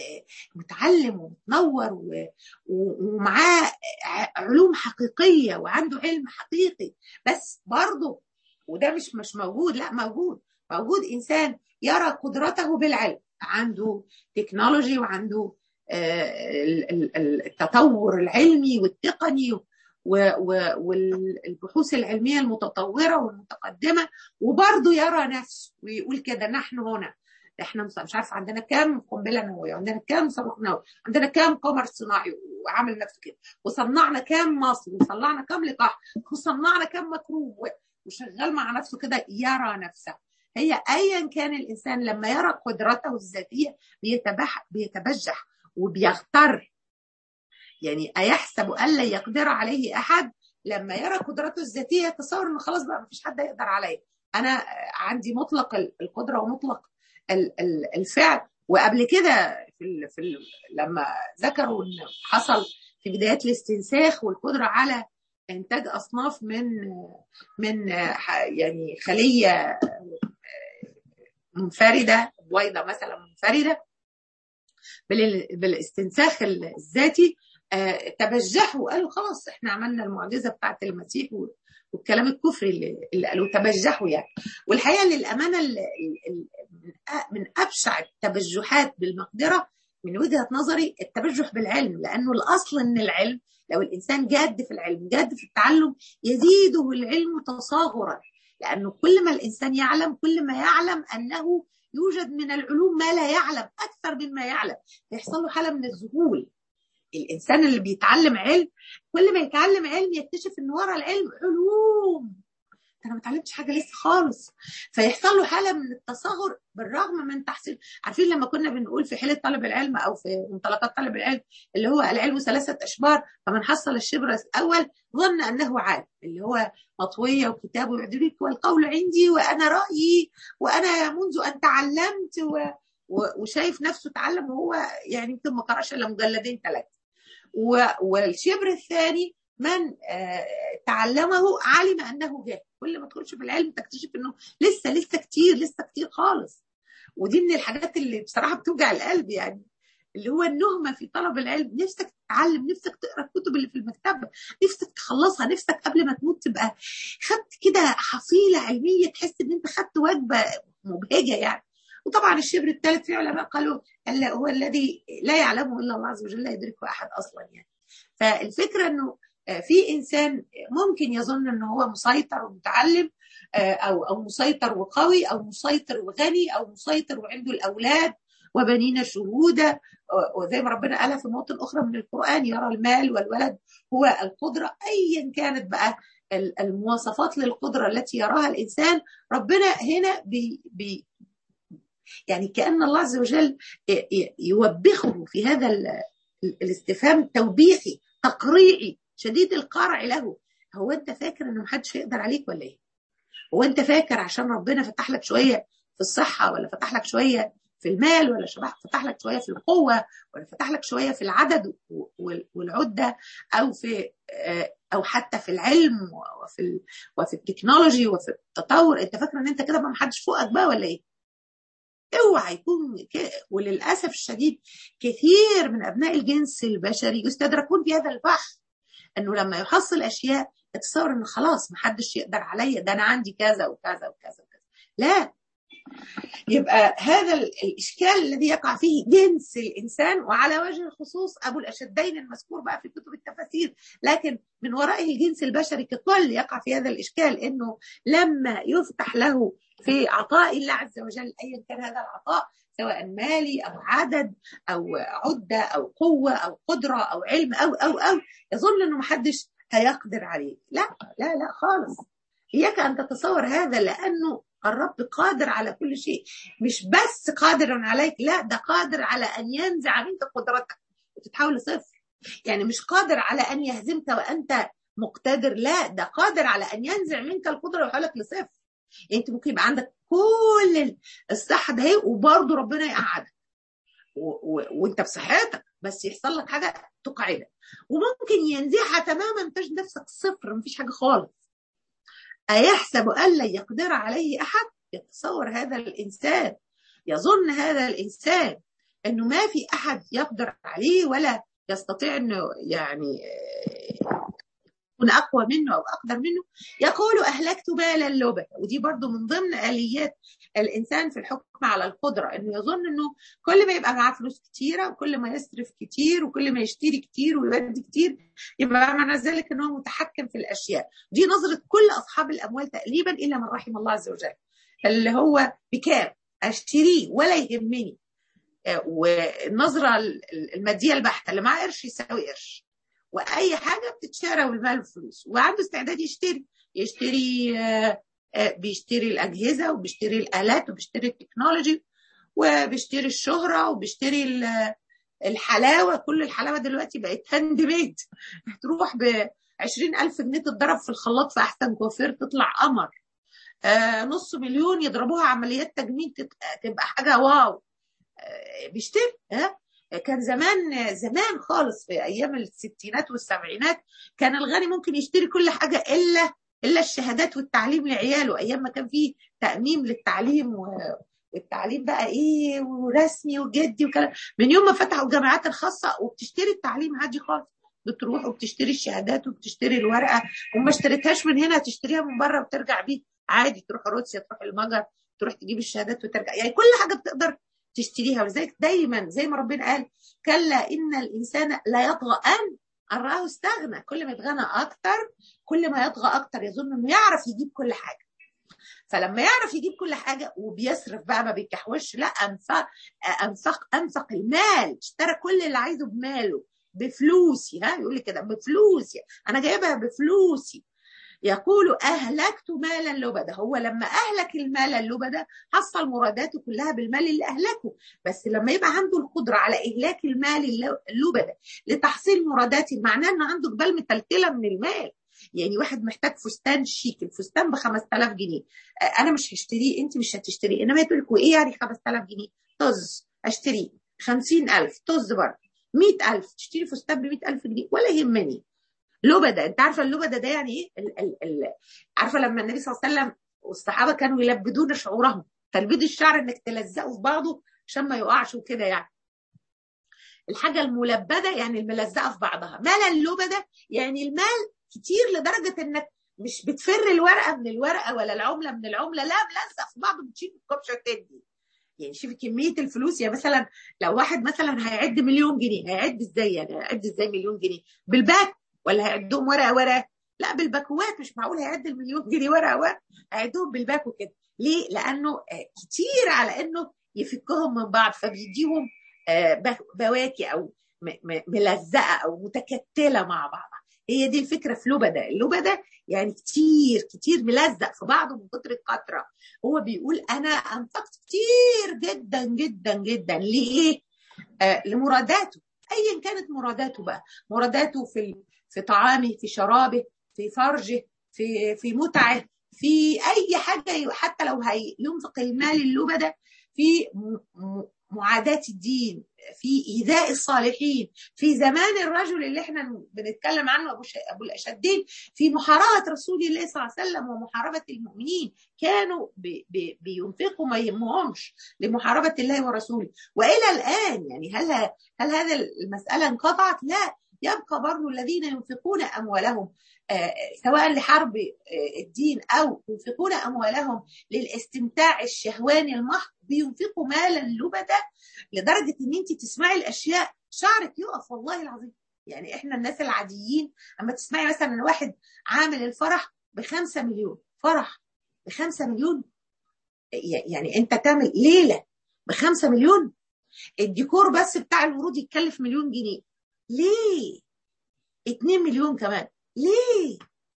متعلم ومتنور ومعاه علوم حقيقية وعنده علم حقيقي بس برضه وده مش مش موجود لا موجود موجود إنسان يرى قدرته بالعلم عنده تكنولوجي وعنده التطور العلمي والتقني والبحوث والعلمية المتطورة والمتقدمة وبرضه يرى نفسه ويقول كده نحن هنا احنا مش عارف عندنا كام قنبله نوويه عندنا كام صاروخ نووي عندنا كام قمر صناعي وعامل نفسه كده وصنعنا كام مصر وصنعنا كام لقاح وصنعنا كام مكروب وشغال مع نفسه كده يرى نفسه هي ايا كان الانسان لما يرى قدرته الذاتيه بيتبح بيتبجح وبيغتر يعني أيحسب أن لا يقدر عليه أحد لما يرى قدرته الذاتية يتصور أنه خلاص بقى مفيش حد يقدر عليه أنا عندي مطلق القدرة ومطلق الفعل وقبل كده في ال في ال لما ذكروا ان حصل في بدايات الاستنساخ والقدره على انتاج اصناف من من يعني خليه منفرده بويضه مثلا منفرده بالاستنساخ الذاتي تبجحوا قالوا خلاص احنا عملنا المعجزه بتاعت المسيح والكلام الكفري اللي, اللي قالوا تبجحوا يعني والحقيقه للامانه من ابشع التبجحات بالمقدره من وجهه نظري التبجح بالعلم لانه الاصل ان العلم لو الانسان جاد في العلم جاد في التعلم يزيده العلم تصاغرا لانه كل ما الانسان يعلم كل ما يعلم انه يوجد من العلوم ما لا يعلم اكثر مما يعلم فيحصل له حاله من الذهول الانسان اللي بيتعلم علم كل ما يتعلم علم يكتشف ان ورا العلم علوم انا ما اتعلمتش حاجه لسه خالص فيحصل له حاله من التصغر بالرغم من تحصيل عارفين لما كنا بنقول في حيله طلب العلم او في منطلقات طلب العلم اللي هو العلم ثلاثه اشبار فمن حصل الشبر الاول ظن انه عالم اللي هو مطويه وكتاب ويدرك والقول عندي وانا رايي وانا منذ ان تعلمت و... و... وشايف نفسه تعلم وهو يعني يمكن ما قراش الا مجلدين ثلاثه و... والشبر الثاني من تعلمه علم انه جاهل كل ما تدخلش في العلم تكتشف انه لسه لسه كتير لسه كتير خالص ودي من الحاجات اللي بصراحه بتوجع القلب يعني اللي هو النهمه في طلب العلم نفسك تتعلم نفسك تقرا الكتب اللي في المكتبه نفسك تخلصها نفسك قبل ما تموت تبقى خدت كده حصيله علميه تحس ان انت خدت وجبه مبهجه يعني وطبعا الشبر الثالث في علماء قالوا هو الذي لا يعلمه الا الله عز وجل لا يدركه احد اصلا يعني فالفكره انه في انسان ممكن يظن ان هو مسيطر ومتعلم او او مسيطر وقوي او مسيطر وغني او مسيطر وعنده الاولاد وبنين شهودا وزي ما ربنا قالها في مواطن اخرى من القران يرى المال والولد هو القدره ايا كانت بقى المواصفات للقدره التي يراها الانسان ربنا هنا بي بي يعني كان الله عز وجل يوبخه في هذا الاستفهام التوبيخي تقريعي شديد القرع له هو انت فاكر ان محدش يقدر عليك ولا ايه هو انت فاكر عشان ربنا فتح لك شويه في الصحه ولا فتح لك شويه في المال ولا فتح لك شويه في القوه ولا فتح لك شويه في العدد والعده او في او حتى في العلم وفي وفي التكنولوجي وفي التطور انت فاكر ان انت كده ما حدش فوقك بقى ولا ايه اوعى يكون وللاسف الشديد كثير من ابناء الجنس البشري يستدركون في هذا البحث انه لما يحصل اشياء يتصور انه خلاص ما حدش يقدر عليا ده انا عندي كذا وكذا وكذا وكذا لا يبقى هذا الاشكال الذي يقع فيه جنس الانسان وعلى وجه الخصوص ابو الاشدين المذكور بقى في كتب التفاسير لكن من ورائه الجنس البشري ككل يقع في هذا الاشكال انه لما يفتح له في عطاء الله عز وجل ايا كان هذا العطاء سواء مالي او عدد او عده او قوه او قدره او علم او او او يظن انه محدش هيقدر عليه لا لا لا خالص اياك ان تتصور هذا لانه الرب قادر على كل شيء مش بس قادر عليك لا ده قادر على ان ينزع منك قدرتك وتتحول لصفر يعني مش قادر على ان يهزمك وانت مقتدر لا ده قادر على ان ينزع منك القدره ويحولك لصفر يعني انت ممكن يبقى عندك كل الصحه ده وبرضه ربنا يقعدك وانت بصحتك بس يحصل لك حاجه تقعدك وممكن ينزعها تماما تجد نفسك صفر مفيش حاجه خالص أيحسب أن لن يقدر عليه أحد يتصور هذا الإنسان يظن هذا الإنسان أنه ما في أحد يقدر عليه ولا يستطيع أنه يعني يكون أقوى منه أو أقدر منه يقول أهلكت مالا لبدا ودي برضو من ضمن آليات الإنسان في الحكم على القدرة أنه يظن أنه كل ما يبقى معاه فلوس كتيرة وكل ما يصرف كتير وكل ما يشتري كتير ويودي كتير يبقى معنى ذلك أنه متحكم في الأشياء دي نظرة كل أصحاب الأموال تقريبا إلا من رحم الله عز وجل اللي هو بكام أشتريه ولا يهمني والنظرة المادية البحتة اللي معاه قرش يساوي قرش واي حاجه بتتشرى والمال والفلوس وعنده استعداد يشتري يشتري بيشتري الاجهزه وبيشتري الالات وبيشتري التكنولوجي وبيشتري الشهره وبيشتري الحلاوه كل الحلاوه دلوقتي بقت هاند ميد تروح ب 20000 جنيه تتضرب في الخلاط في احسن كوافير تطلع قمر آه نص مليون يضربوها عمليات تجميل تبقى حاجه واو بيشتري ها كان زمان زمان خالص في ايام الستينات والسبعينات كان الغني ممكن يشتري كل حاجه الا الا الشهادات والتعليم لعياله ايام ما كان في تاميم للتعليم والتعليم بقى ايه ورسمي وجدي وكلام من يوم ما فتحوا الجامعات الخاصه وبتشتري التعليم عادي خالص بتروح وبتشتري الشهادات وبتشتري الورقه وما اشتريتهاش من هنا تشتريها من بره وترجع بيه عادي تروح روسيا تروح المجر تروح تجيب الشهادات وترجع يعني كل حاجه بتقدر تشتريها ولذلك دايما زي ما ربنا قال كلا ان الانسان لا يطغى ان ان راه استغنى كل ما يتغنى اكتر كل ما يطغى اكتر يظن انه يعرف يجيب كل حاجه فلما يعرف يجيب كل حاجه وبيصرف بقى ما بيكحوش لا انفق انفق انفق المال اشترى كل اللي عايزه بماله بفلوسي ها يقول لي كده بفلوسي انا جايبها بفلوسي يقول أهلكت مالا لبدا هو لما أهلك المال اللبدا حصل مراداته كلها بالمال اللي أهلكه بس لما يبقى عنده القدرة على إهلاك المال اللبدا لتحصيل مراداته معناه أنه عنده جبال متلتلة من المال يعني واحد محتاج فستان شيك الفستان ب 5000 جنيه انا مش هشتريه انت مش هتشتريه انما تقول لك وايه يعني 5000 جنيه طز اشتريه 50000 طز برضه 100000 تشتري فستان ب 100000 جنيه ولا يهمني لبدة انت عارفه اللبدة ده يعني ايه ال ال ال عارفه لما النبي صلى الله عليه وسلم والصحابه كانوا يلبدون شعورهم تلبيد الشعر انك تلزقه في بعضه عشان ما يقعش وكده يعني الحاجه الملبده يعني الملزقه في بعضها مال اللبده يعني المال كتير لدرجه انك مش بتفر الورقه من الورقه ولا العمله من العمله لا ملزق في بعضه بتشيل الكبشه وتدي يعني شوفي كميه الفلوس يعني مثلا لو واحد مثلا هيعد مليون جنيه هيعد ازاي يعني هيعد ازاي مليون جنيه بالباك ولا هيعدهم ورقه ورقه لا بالباكوات مش معقول هيعد المليون جنيه ورقه ورقه هيعدهم بالباكو كده ليه لانه كتير على انه يفكهم من بعض فبيديهم بواكي او ملزقه او متكتله مع بعضها هي دي الفكره في لبده اللبده يعني كتير كتير ملزق في بعضه من كتر القطره هو بيقول انا انفقت كتير جدا جدا جدا ليه آه لمراداته ايا كانت مراداته بقى مراداته في في طعامه في شرابه في فرجه في في متعه في اي حاجه حتى لو هينفق المال اللبده في معاداة الدين في إيذاء الصالحين في زمان الرجل اللي احنا بنتكلم عنه أبو, أبو الأشدين في محاربة رسول الله صلى الله عليه وسلم ومحاربة المؤمنين كانوا بي بي بينفقوا ما يهمهمش لمحاربة الله ورسوله وإلى الآن يعني هل هل هذا المسألة انقطعت؟ لا يبقى برضو الذين ينفقون أموالهم سواء لحرب الدين أو ينفقون أموالهم للاستمتاع الشهواني المحض بينفقوا مالا لبدا لدرجة إن أنت تسمعي الأشياء شعرك يقف والله العظيم يعني إحنا الناس العاديين أما تسمعي مثلا إن واحد عامل الفرح بخمسة مليون فرح بخمسة مليون يعني أنت تعمل ليلة بخمسة مليون الديكور بس بتاع الورود يتكلف مليون جنيه ليه؟ 2 مليون كمان ليه؟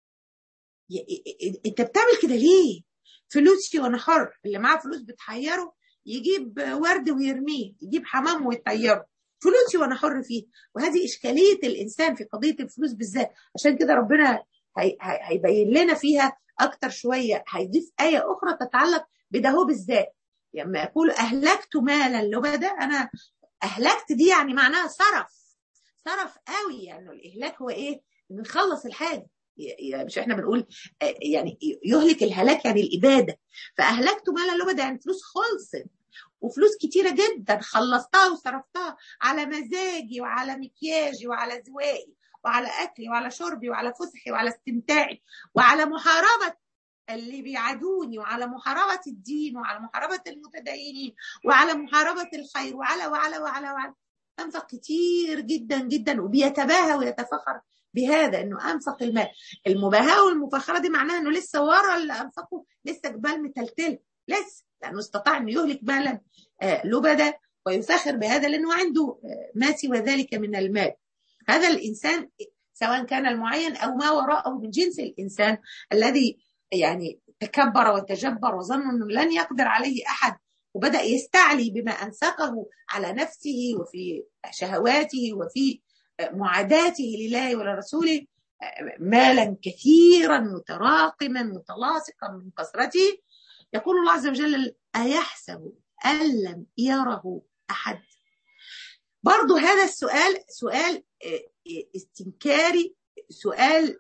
انت بتعمل كده ليه؟ فلوسي وانا حر اللي معاه فلوس بتحيره يجيب ورد ويرميه يجيب حمام ويطيره فلوسي وانا حر فيه وهذه اشكاليه الانسان في قضيه الفلوس بالذات عشان كده ربنا هي هيبين لنا فيها اكتر شويه هيضيف ايه اخرى تتعلق بده هو بالذات لما يعني يقول اهلكت مالا لبدا انا اهلكت دي يعني معناها صرف صرف قوي يعني الاهلاك هو ايه نخلص الحاجه يعني مش احنا بنقول يعني يهلك الهلاك يعني الاباده فاهلكت مالا لبدا يعني فلوس خلصت وفلوس كتيرة جدا خلصتها وصرفتها على مزاجي وعلى مكياجي وعلى زوائي وعلى أكلي وعلى شربي وعلى فسحي وعلى استمتاعي وعلى محاربة اللي بيعادوني وعلى محاربة الدين وعلى محاربة المتدينين وعلى محاربة الخير وعلى وعلى وعلى وعلى أنفق كتير جدا جدا وبيتباهى ويتفخر بهذا انه انفق المال المباهاه والمفاخره دي معناها انه لسه ورا اللي انفقه لسه جبال متلتله لسه لانه استطاع انه يهلك مالا لبدا ويفاخر بهذا لانه عنده ما سوى ذلك من المال هذا الانسان سواء كان المعين او ما وراءه من جنس الانسان الذي يعني تكبر وتجبر وظن انه لن يقدر عليه احد وبدا يستعلي بما انفقه على نفسه وفي شهواته وفي معاداته لله ولرسوله مالا كثيرا متراكما متلاصقا من كثرته يقول الله عز وجل أيحسب أن لم يره احد برضو هذا السؤال سؤال استنكاري سؤال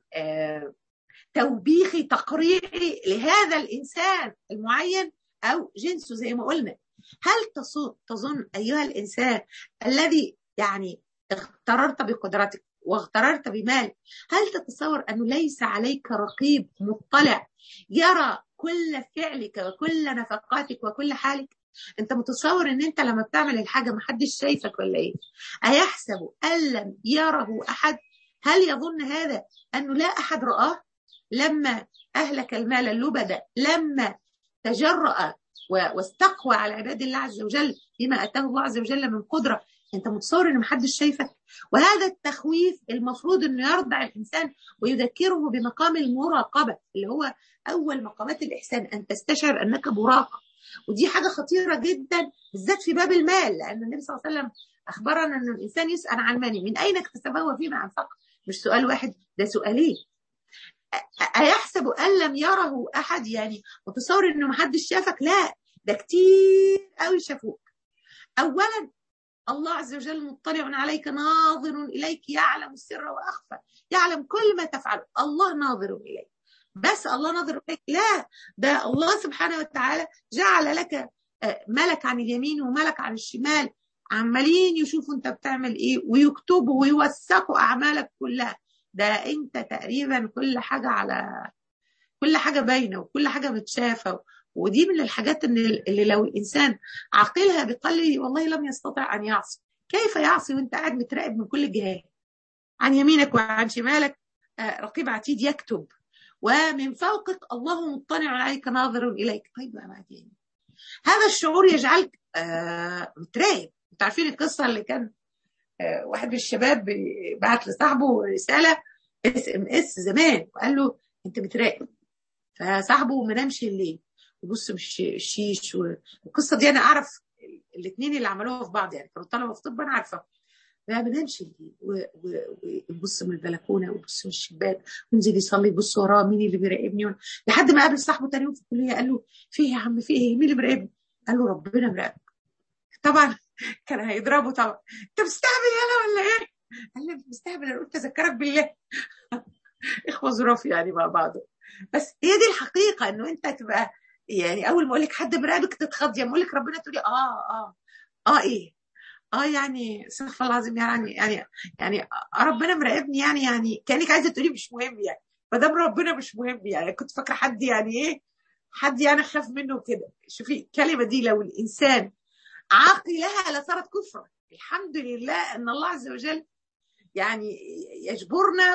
توبيخي تقريعي لهذا الانسان المعين او جنسه زي ما قلنا هل تظن ايها الانسان الذي يعني اغتررت بقدرتك واغتررت بمال هل تتصور انه ليس عليك رقيب مطلع يرى كل فعلك وكل نفقاتك وكل حالك انت متصور ان انت لما بتعمل الحاجه محدش شايفك ولا ايه ايحسب ان لم يره احد هل يظن هذا انه لا احد راه لما اهلك المال اللبد لما تجرأ واستقوى على عباد الله عز وجل بما اتاه الله عز وجل من قدره انت متصور ان محدش شايفك وهذا التخويف المفروض انه يرضع الانسان ويذكره بمقام المراقبه اللي هو اول مقامات الاحسان ان تستشعر انك مراقب ودي حاجه خطيره جدا بالذات في باب المال لان النبي صلى الله عليه وسلم اخبرنا ان الانسان يسال عن ماله من اين اكتسبه وفيما انفقه مش سؤال واحد ده سؤالين أيحسب أن لم يره أحد يعني متصور إنه محدش شافك لا ده كتير قوي شافوك أولا الله عز وجل مطلع عليك ناظر إليك يعلم السر وأخفى يعلم كل ما تفعل الله ناظر إليك بس الله ناظر إليك لا ده الله سبحانه وتعالى جعل لك ملك عن اليمين وملك عن الشمال عمالين يشوفوا انت بتعمل ايه ويكتبوا ويوثقوا اعمالك كلها ده انت تقريبا كل حاجه على كل حاجه باينه وكل حاجه متشافه ودي من الحاجات اللي, اللي لو الانسان عاقلها بقلبه والله لم يستطع ان يعصي كيف يعصي وانت قاعد متراقب من كل الجهات عن يمينك وعن شمالك رقيب عتيد يكتب ومن فوقك الله مطلع عليك ناظر اليك طيب بقى بعدين هذا الشعور يجعلك آه متراقب انتوا عارفين القصه اللي كان آه واحد من الشباب بعت لصاحبه رساله اس ام اس زمان وقال له انت بتراقب فصاحبه ما نامش الليل وبص مش الشيش والقصه دي انا اعرف الاثنين اللي عملوها في بعض يعني كانوا طلبه في طب انا عارفه ما بنامش الليل ويبص من البلكونه ويبص من الشباك وينزل يصلي يبص وراه مين اللي بيراقبني لحد ما قابل صاحبه تاني يوم في الكليه قال له في ايه يا عم في ايه مين اللي بيراقبني؟ قال له ربنا مراقبك طبعا كان هيضربه طبعا انت مستهبل يالا ولا ايه؟ قال لي مستهبل انا قلت اذكرك بالله اخوه ظراف يعني مع بعض بس هي دي الحقيقه انه انت تبقى يعني اول ما اقول لك حد مراقبك تتخضي اقول لك ربنا تقولي اه اه اه ايه اه يعني استغفر الله العظيم يعني يعني يعني ربنا مراقبني يعني يعني كانك عايزه تقولي مش مهم يعني ما دام ربنا مش مهم يعني كنت فاكره حد يعني ايه حد يعني خاف منه كده شوفي الكلمه دي لو الانسان عاقلها لصارت كفرا الحمد لله ان الله عز وجل يعني يجبرنا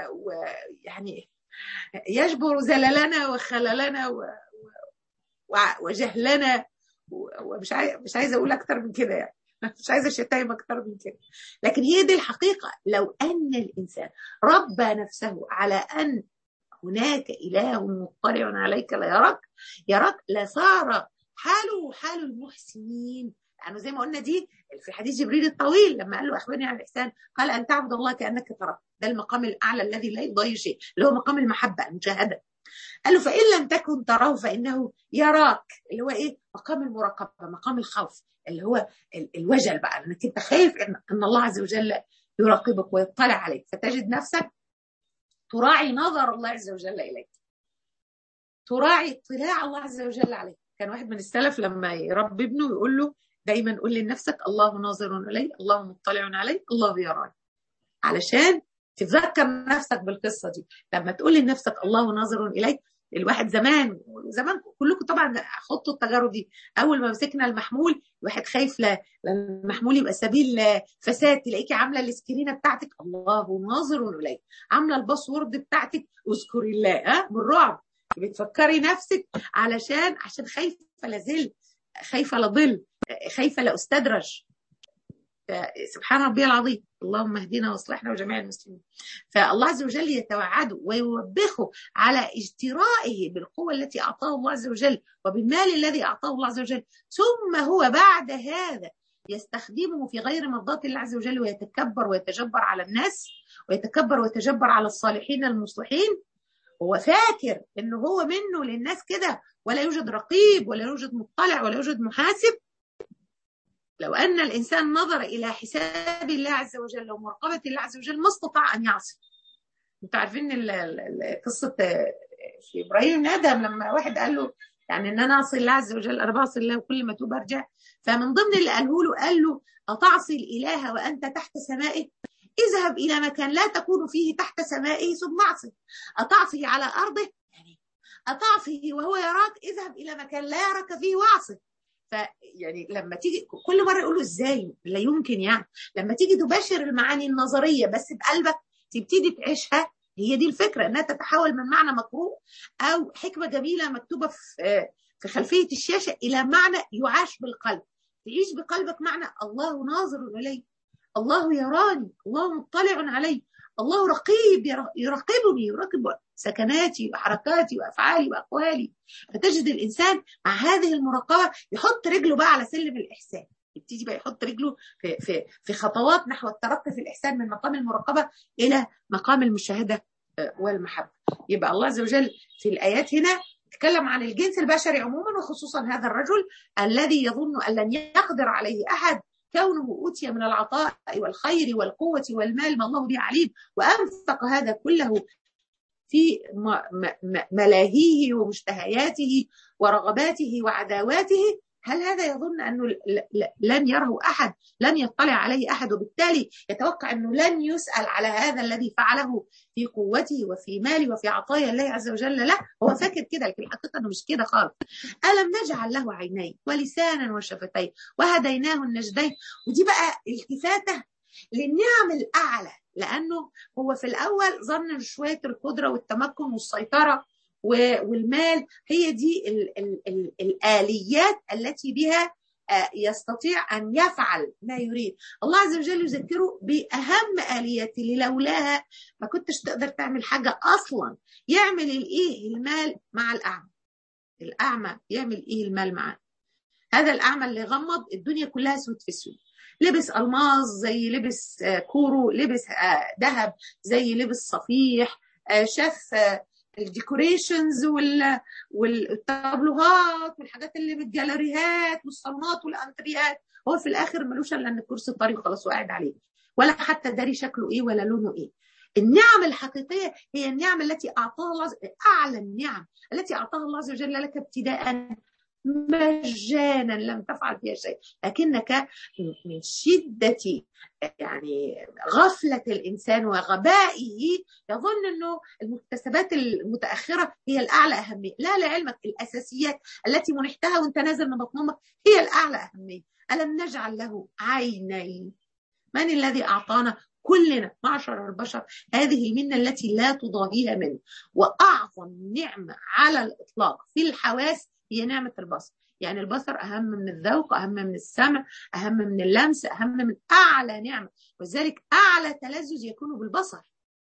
ويعني يجبر زللنا وخللنا و... و... وجهلنا ومش عايز مش عايزه اقول اكتر من كده يعني مش عايزه شتايم اكتر من كده لكن هي دي الحقيقه لو ان الانسان ربى نفسه على ان هناك اله مطلع عليك لا يراك يراك لصار حاله حال المحسنين لانه زي ما قلنا دي في حديث جبريل الطويل لما قال له اخبرني عن الاحسان قال ان تعبد الله كانك تراه ده المقام الاعلى الذي لا يضاهي شيء اللي هو مقام المحبه المشاهده قال له فان لم تكن تراه فانه يراك اللي هو ايه مقام المراقبه مقام الخوف اللي هو الوجل بقى انك انت خايف ان, إن الله عز وجل يراقبك ويطلع عليك فتجد نفسك تراعي نظر الله عز وجل اليك تراعي اطلاع الله عز وجل عليك كان واحد من السلف لما يربي ابنه يقول له دايما قول لنفسك الله ناظر الي الله مطلع علي الله يراني علشان تتذكر نفسك بالقصه دي لما تقول لنفسك الله ناظر اليك الواحد زمان زمان كلكم طبعا خضتوا التجارب دي اول ما مسكنا المحمول الواحد خايف لا المحمول يبقى سبيل فساد تلاقيكي عامله السكرينه بتاعتك الله ناظر اليك عامله الباسورد بتاعتك اذكري الله ها بالرعب بتفكري نفسك علشان عشان خايفه لازل خايفه لضل خايفه لاستدرج سبحان ربي العظيم اللهم اهدنا واصلحنا وجميع المسلمين فالله عز وجل يتوعده ويوبخه على اجترائه بالقوة التي أعطاه الله عز وجل وبالمال الذي أعطاه الله عز وجل ثم هو بعد هذا يستخدمه في غير مرضاة الله عز وجل ويتكبر ويتجبر على الناس ويتكبر ويتجبر على الصالحين المصلحين هو فاكر انه هو منه للناس كده ولا يوجد رقيب ولا يوجد مطلع ولا يوجد محاسب لو أن الإنسان نظر إلى حساب الله عز وجل ومراقبة الله عز وجل ما استطاع أن يعصي انتوا عارفين قصة في إبراهيم آدم لما واحد قال له يعني ان انا اعصي الله عز وجل انا بعصي الله وكل ما توب ارجع فمن ضمن اللي قاله له قال له اتعصي الاله وانت تحت سمائه اذهب الى مكان لا تكون فيه تحت سمائه ثم اعصي اتعصي على ارضه يعني اتعصي وهو يراك اذهب الى مكان لا يراك فيه واعصي فيعني لما تيجي كل مره يقول له ازاي لا يمكن يعني لما تيجي تباشر المعاني النظريه بس بقلبك تبتدي تعيشها هي دي الفكره انها تتحول من معنى مقروء او حكمه جميله مكتوبه في في خلفيه الشاشه الى معنى يعاش بالقلب تعيش بقلبك معنى الله ناظر الي الله يراني الله مطلع علي الله رقيب يراقبني يراقب سكناتي وحركاتي وافعالي واقوالي فتجد الانسان مع هذه المراقبه يحط رجله بقى على سلم الاحسان يبتدي بقى يحط رجله في في في خطوات نحو الترقي في الاحسان من مقام المراقبه الى مقام المشاهده والمحبه يبقى الله عز وجل في الايات هنا تكلم عن الجنس البشري عموما وخصوصا هذا الرجل الذي يظن ان لن يقدر عليه احد كونه اوتي من العطاء والخير والقوه والمال ما الله به عليم وانفق هذا كله في ملاهيه ومشتهياته ورغباته وعداواته هل هذا يظن انه لن يره احد لن يطلع عليه احد وبالتالي يتوقع انه لن يسال على هذا الذي فعله في قوته وفي ماله وفي عطايا الله عز وجل لا هو فاكر كده لكن الحقيقه انه مش كده خالص الم نجعل له عينين ولسانا وشفتين وهديناه النجدين ودي بقى التفاته للنعم الاعلى لانه هو في الاول ظن شويه القدره والتمكن والسيطره والمال هي دي ال ال ال الآليات التي بها يستطيع أن يفعل ما يريد الله عز وجل يذكره بأهم آليات اللي لولاها ما كنتش تقدر تعمل حاجة أصلا يعمل الإيه المال مع الأعمى الأعمى يعمل إيه المال معاه هذا الأعمى اللي غمض الدنيا كلها سود في سود لبس الماظ زي لبس كورو لبس ذهب زي لبس صفيح شاف الديكوريشنز وال... والتابلوهات والحاجات اللي بالجاليريهات والصالونات والانتريات هو في الاخر ملوش الا ان كرسي الطريق خلاص وقاعد عليه ولا حتى داري شكله ايه ولا لونه ايه النعم الحقيقيه هي النعم التي اعطاها الله اعلى النعم التي اعطاها الله عز وجل لك ابتداء مجانا لم تفعل فيها شيء لكنك من شدة يعني غفلة الإنسان وغبائه يظن أنه المكتسبات المتأخرة هي الأعلى أهمية لا لعلمك الأساسيات التي منحتها وانت نازل من بطن أمك هي الأعلى أهمية ألم نجعل له عينين من الذي أعطانا كلنا معشر البشر هذه المنة التي لا تضاهيها منه وأعظم نعمة على الإطلاق في الحواس هي نعمة البصر يعني البصر أهم من الذوق أهم من السمع أهم من اللمس أهم من أعلى نعمة وذلك أعلى تلذذ يكون بالبصر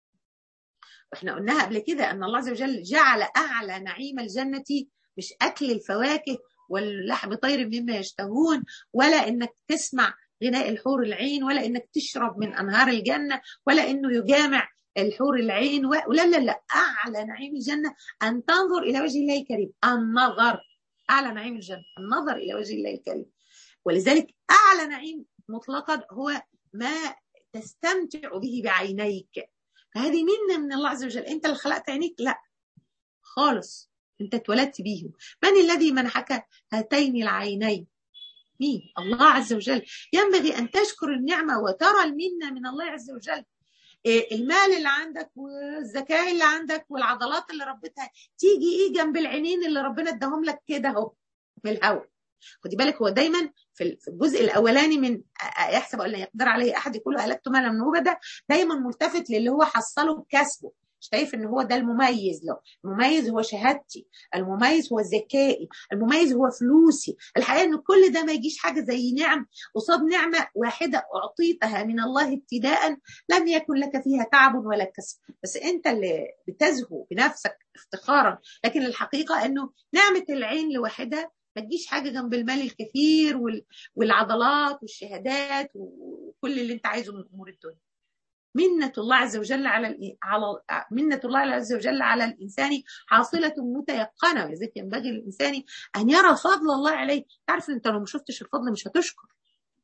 واحنا قلناها قبل كده أن الله عز وجل جعل أعلى نعيم الجنة مش أكل الفواكه واللحم طير مما يشتهون ولا إنك تسمع غناء الحور العين ولا إنك تشرب من أنهار الجنة ولا إنه يجامع الحور العين ولا لا لا أعلى نعيم الجنة أن تنظر إلى وجه الله الكريم النظر اعلى نعيم الجنه النظر الى وجه الله الكريم ولذلك اعلى نعيم مطلقا هو ما تستمتع به بعينيك فهذه منه من الله عز وجل انت اللي خلقت عينيك لا خالص انت اتولدت بيهم من الذي منحك هاتين العينين مين الله عز وجل ينبغي ان تشكر النعمه وترى المنه من الله عز وجل المال اللي عندك والذكاء اللي عندك والعضلات اللي ربتها تيجي ايه جنب العينين اللي ربنا اداهم لك كده اهو من الهواء خدي بالك هو دايما في الجزء الاولاني من يحسب ان يقدر عليه احد يقول اهلكت مالا من ده دايما ملتفت للي هو حصله بكسبه شايف ان هو ده المميز له المميز هو شهادتي المميز هو ذكائي المميز هو فلوسي الحقيقه ان كل ده ما يجيش حاجه زي نعم قصاد نعمه واحده اعطيتها من الله ابتداء لم يكن لك فيها تعب ولا كسب بس انت اللي بتزهو بنفسك افتخارا لكن الحقيقه انه نعمه العين لوحدها ما تجيش حاجه جنب المال الكثير والعضلات والشهادات وكل اللي انت عايزه من امور الدنيا منة الله عز وجل على على منة الله عز وجل على الإنسان حاصلة متيقنة ولذلك ينبغي للإنسان أن يرى فضل الله عليه تعرف أنت لو ما شفتش الفضل مش هتشكر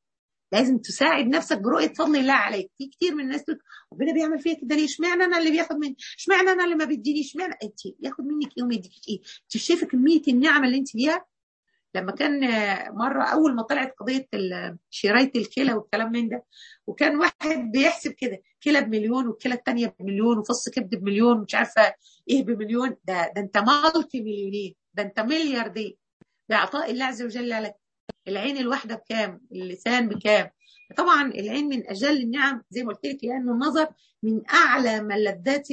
لازم تساعد نفسك برؤيه فضل الله عليك في كتير من الناس تقول ربنا بيعمل فيا كده ليه اشمعنى انا اللي بياخد مني اشمعنى انا اللي ما بيديني اشمعنى انت ياخد منك ايه وما يديكيش ايه انت شايفه كميه النعم اللي انت فيها لما كان مره اول ما طلعت قضيه شرايه الكلى والكلام من ده وكان واحد بيحسب كده كلى بمليون والكلى الثانيه بمليون وفص كبد بمليون مش عارفه ايه بمليون ده ده انت مالتي مليونير ده انت ملياردير بعطاء الله عز وجل لك العين الواحده بكام اللسان بكام طبعا العين من اجل النعم زي ما قلت لك لانه النظر من اعلى ملذات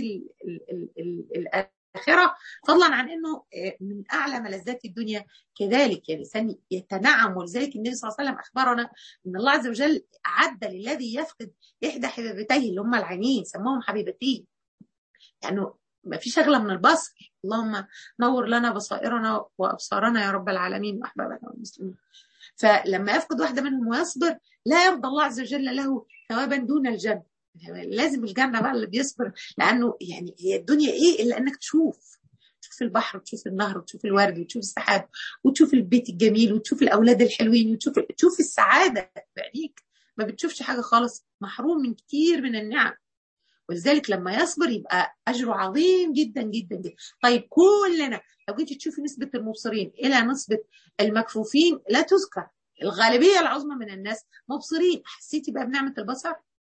الاخره فضلا عن انه من اعلى ملذات الدنيا كذلك يعني الانسان يتنعم ولذلك النبي صلى الله عليه وسلم اخبرنا ان الله عز وجل عد للذي يفقد احدى حبيبتيه اللي هم العينين سموهم حبيبتين لانه يعني ما فيش اغلى من البصر اللهم نور لنا بصائرنا وابصارنا يا رب العالمين واحبابنا والمسلمين فلما يفقد واحده منهم ويصبر لا يرضى الله عز وجل له ثوابا دون الجنه لازم الجنه بقى اللي بيصبر لانه يعني هي الدنيا ايه الا انك تشوف تشوف البحر وتشوف النهر وتشوف الورد وتشوف السحاب وتشوف البيت الجميل وتشوف الاولاد الحلوين وتشوف تشوف السعاده بعينيك ما بتشوفش حاجه خالص محروم من كتير من النعم ولذلك لما يصبر يبقى اجره عظيم جدا جدا جدا طيب كلنا لو جيتي تشوفي نسبه المبصرين الى نسبه المكفوفين لا تذكر الغالبيه العظمى من الناس مبصرين حسيتي بقى بنعمه البصر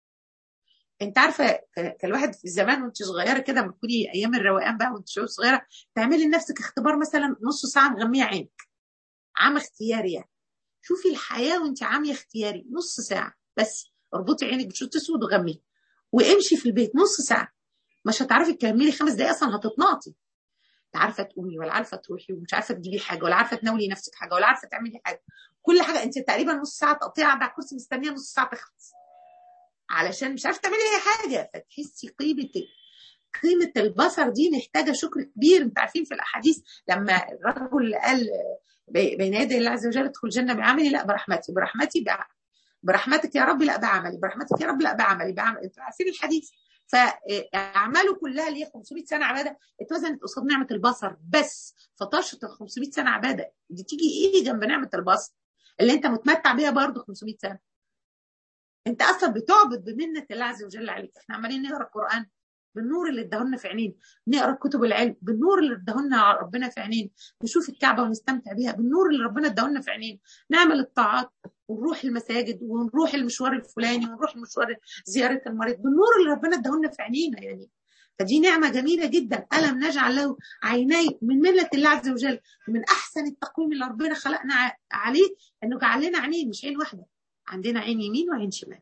انت عارفه كان الواحد في زمان وانت صغيره كده لما تكوني ايام الروقان بقى وانت صغيره تعملي لنفسك اختبار مثلا نص ساعه مغميه عينك عام اختياري يعني شوفي الحياه وانت عاميه اختياري نص ساعه بس اربطي عينك بشوط اسود وغميه وامشي في البيت نص ساعه مش هتعرفي تكملي خمس دقايق اصلا هتتناطي لا عارفه تقومي ولا عارفه تروحي ومش عارفه تجيبي حاجه ولا عارفه تناولي نفسك حاجه ولا عارفه تعملي حاجه كل حاجه انت تقريبا نص ساعه تقطيع قاعده على الكرسي مستنيه نص ساعه تخلص علشان مش عارفه تعملي اي حاجه فتحسي قيمه قيمه البصر دي محتاجه شكر كبير انتوا عارفين في الاحاديث لما الرجل قال بين يدي الله عز وجل ادخل الجنه بعملي لا برحمتي برحمتي برحمتك يا رب لا بعملي برحمتك يا رب لا بعملي بعمل انتوا عارفين الحديث فاعماله كلها اللي هي 500 سنه عباده اتوزنت قصاد نعمه البصر بس فطاشت ال 500 سنه عباده دي تيجي ايه جنب نعمه البصر اللي انت متمتع بيها برضه 500 سنه انت اصلا بتعبد بمنه الله عز وجل عليك احنا عمالين نقرا القران بالنور اللي اداهولنا في عينين نقرا كتب العلم بالنور اللي اداهولنا ربنا في عينين نشوف الكعبه ونستمتع بيها بالنور اللي ربنا اداهولنا في عينين نعمل الطاعات ونروح المساجد ونروح المشوار الفلاني ونروح المشوار زياره المريض بالنور اللي ربنا اداهولنا في عينينا يعني فدي نعمه جميله جدا الم نجعل له عيني من مله الله عز وجل من احسن التقويم اللي ربنا خلقنا عليه انه جعل لنا عينين مش عين واحده عندنا عين يمين وعين شمال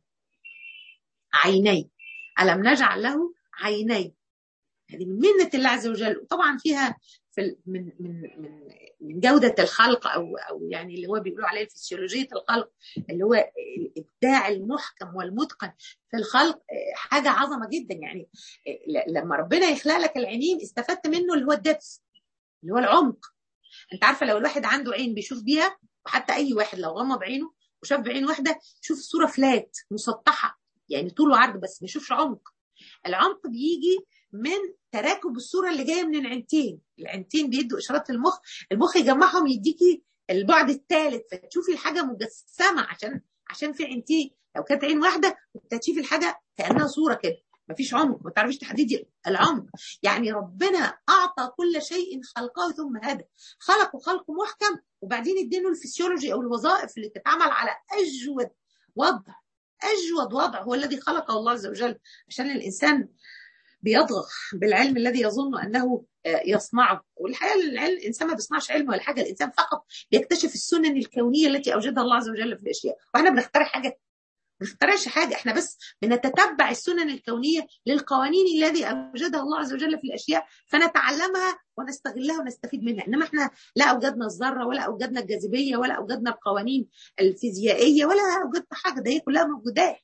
عيني الم نجعل له عيني هذه من منة الله عز وجل وطبعا فيها في من من من من جودة الخلق أو أو يعني اللي هو بيقولوا عليه فسيولوجية الخلق اللي هو الإبداع المحكم والمتقن في الخلق حاجة عظمة جدا يعني لما ربنا يخلق لك العينين استفدت منه اللي هو الدبس اللي هو العمق أنت عارفة لو الواحد عنده عين بيشوف بيها وحتى أي واحد لو غمض عينه وشاف بعين واحدة يشوف الصورة فلات مسطحة يعني طول وعرض بس ما يشوفش عمق العمق بيجي من تراكب الصوره اللي جايه من العينتين العينتين بيدوا اشارات للمخ المخ يجمعهم يديكي البعد الثالث فتشوفي الحاجه مجسمه عشان عشان في عينتين لو كانت عين واحده كنت هتشوفي الحاجه كانها صوره كده مفيش عمق ما تعرفيش تحددي العمق يعني ربنا اعطى كل شيء خلقه ثم هدى خلقه خلق محكم وبعدين اديله الفسيولوجي او الوظائف اللي تتعمل على اجود وضع اجود وضع هو الذي خلقه الله عز وجل عشان الانسان بيضغط بالعلم الذي يظن انه يصنعه والحقيقه العلم الانسان ما بيصنعش علم ولا حاجه الانسان فقط بيكتشف السنن الكونيه التي اوجدها الله عز وجل في الاشياء واحنا بنخترع حاجه ما بنخترعش حاجه احنا بس بنتتبع السنن الكونيه للقوانين الذي اوجدها الله عز وجل في الاشياء فنتعلمها ونستغلها ونستفيد منها انما احنا لا اوجدنا الذره ولا اوجدنا الجاذبيه ولا اوجدنا القوانين الفيزيائيه ولا اوجدنا حاجه ده هي كلها موجودات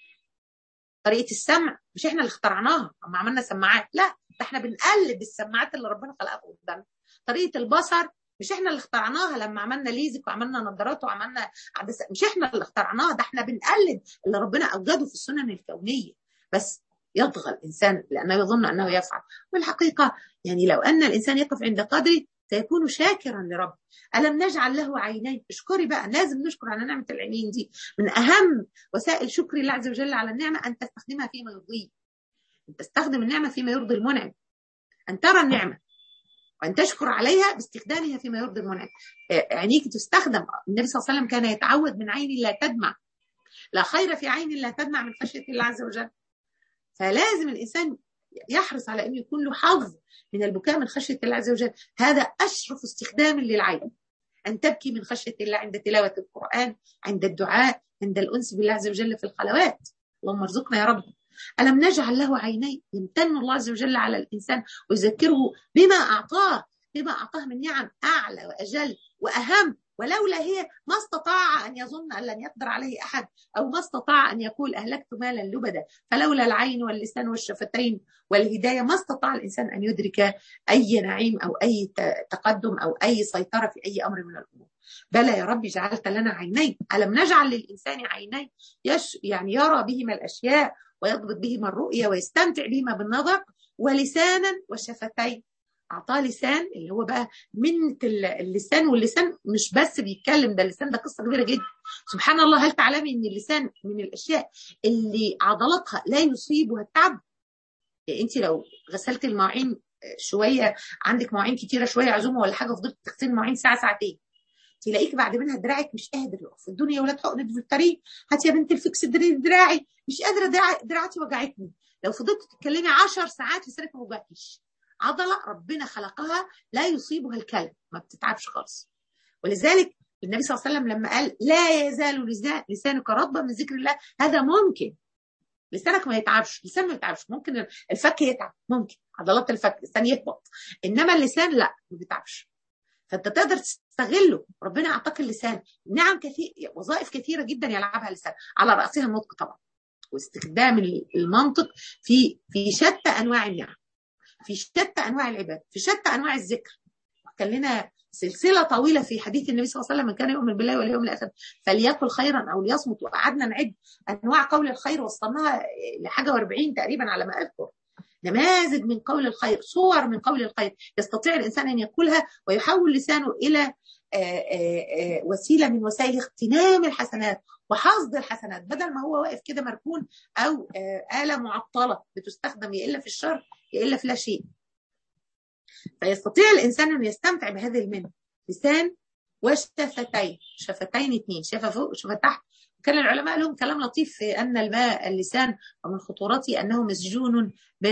طريقه السمع مش احنا اللي اخترعناها اما عملنا سماعات لا ده احنا بنقلد السماعات اللي ربنا خلقها قدامنا طريقه البصر مش احنا اللي اخترعناها لما عملنا ليزك وعملنا نظارات وعملنا عدسة مش احنا اللي اخترعناها ده احنا بنقلد اللي ربنا اوجده في السنن الكونيه بس يطغى الانسان لانه يظن انه يفعل والحقيقه يعني لو ان الانسان يقف عند قدره سيكون شاكرا لربه ألم نجعل له عينين اشكري بقى لازم نشكر على نعمة العينين دي من أهم وسائل شكر الله عز وجل على النعمة أن تستخدمها فيما يرضيه أن تستخدم النعمة فيما يرضي المنعم أن ترى النعمة وأن تشكر عليها باستخدامها فيما يرضي المنعم عينيك تستخدم النبي صلى الله عليه وسلم كان يتعود من عين لا تدمع لا خير في عين لا تدمع من خشية الله عز وجل فلازم الإنسان يحرص على أن يكون له حظ من البكاء من خشية الله عز وجل هذا أشرف استخدام للعين أن تبكي من خشية الله عند تلاوة القرآن عند الدعاء عند الأنس بالله عز وجل في الخلوات اللهم ارزقنا يا رب ألم نجعل له عينين يمتن الله عز وجل على الإنسان ويذكره بما أعطاه بما أعطاه من نعم أعلى وأجل وأهم ولولا هي ما استطاع أن يظن أن لن يقدر عليه أحد أو ما استطاع أن يقول أهلكت مالا لبدا فلولا العين واللسان والشفتين والهداية ما استطاع الإنسان أن يدرك أي نعيم أو أي تقدم أو أي سيطرة في أي أمر من الأمور بلى يا رب جعلت لنا عينين ألم نجعل للإنسان عينين يش يعني يرى بهما الأشياء ويضبط بهما الرؤية ويستمتع بهما بالنظر ولسانا وشفتين اعطاه لسان اللي هو بقى من اللسان واللسان مش بس بيتكلم ده اللسان ده قصه كبيره جدا سبحان الله هل تعلمي ان اللسان من الاشياء اللي عضلاتها لا يصيبها التعب يعني انت لو غسلت المواعين شويه عندك مواعين كتيره شويه عزومه ولا حاجه فضلت تغسلي المواعين ساعه ساعتين تلاقيك بعد منها دراعك مش قادر يقف الدنيا يا ولاد حقنه في الطريق هات يا بنت الفكس دراعي مش قادره دراعتي وجعتني لو فضلت تتكلمي 10 ساعات لسانك ما وجعكيش عضله ربنا خلقها لا يصيبها الكلب ما بتتعبش خالص ولذلك النبي صلى الله عليه وسلم لما قال لا يزال لسانك رطبا من ذكر الله هذا ممكن لسانك ما يتعبش لسان ما يتعبش ممكن الفك يتعب ممكن عضلات الفك اللسان يهبط انما اللسان لا ما بيتعبش فانت تقدر تستغله ربنا اعطاك اللسان نعم كثير وظائف كثيره جدا يلعبها اللسان على راسها النطق طبعا واستخدام المنطق في في شتى انواع النعم في شتى انواع العباد في شتى انواع الذكر كان لنا سلسله طويله في حديث النبي صلى الله عليه وسلم من كان يؤمن بالله واليوم الاخر فليقل خيرا او ليصمت وقعدنا نعد انواع قول الخير وصلناها لحاجه و40 تقريبا على ما اذكر نماذج من قول الخير صور من قول الخير يستطيع الانسان ان يقولها ويحول لسانه الى آآ آآ وسيله من وسائل اغتنام الحسنات وحصد الحسنات بدل ما هو واقف كده مركون او آلة معطلة بتستخدم يا إلا في الشر يا إلا في لا شيء فيستطيع الإنسان أن يستمتع بهذه المنة لسان وشفتين شفتين اثنين شفة فوق وشفة تحت كان العلماء لهم كلام لطيف في أن الماء اللسان ومن خطورته أنه مسجون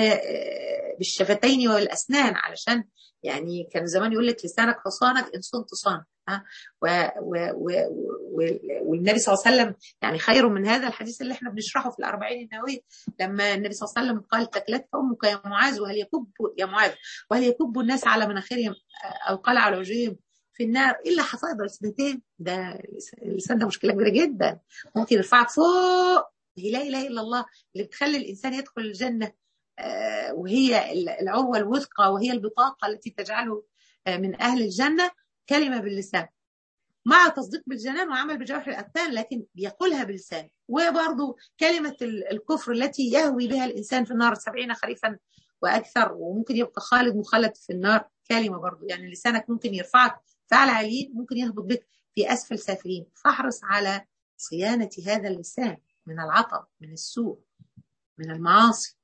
بالشفتين والأسنان علشان يعني كان زمان يقول لك لسانك حصانك إن صنت صان ها و و و والنبي صلى الله عليه وسلم يعني خير من هذا الحديث اللي احنا بنشرحه في الأربعين النووية لما النبي صلى الله عليه وسلم قال تكلتك أمك يا معاذ وهل يكب يا معاذ وهل يكب الناس على مناخرهم أو قال على وجوههم في النار الا حصائد السنتين ده اللسان ده مشكله كبيره جدا ممكن يرفعك فوق هي لا اله الا الله اللي بتخلي الانسان يدخل الجنه آه وهي العروه الوثقى وهي البطاقه التي تجعله آه من اهل الجنه كلمه باللسان مع تصديق بالجنان وعمل بجوارح الأبدان لكن بيقولها بلسان وبرضه كلمة الكفر التي يهوي بها الإنسان في النار سبعين خريفا وأكثر وممكن يبقى خالد مخلد في النار كلمة برضه يعني لسانك ممكن يرفعك فعل عليين ممكن يهبط بك في أسفل سافلين فاحرص على صيانة هذا اللسان من العطب من السوء من المعاصي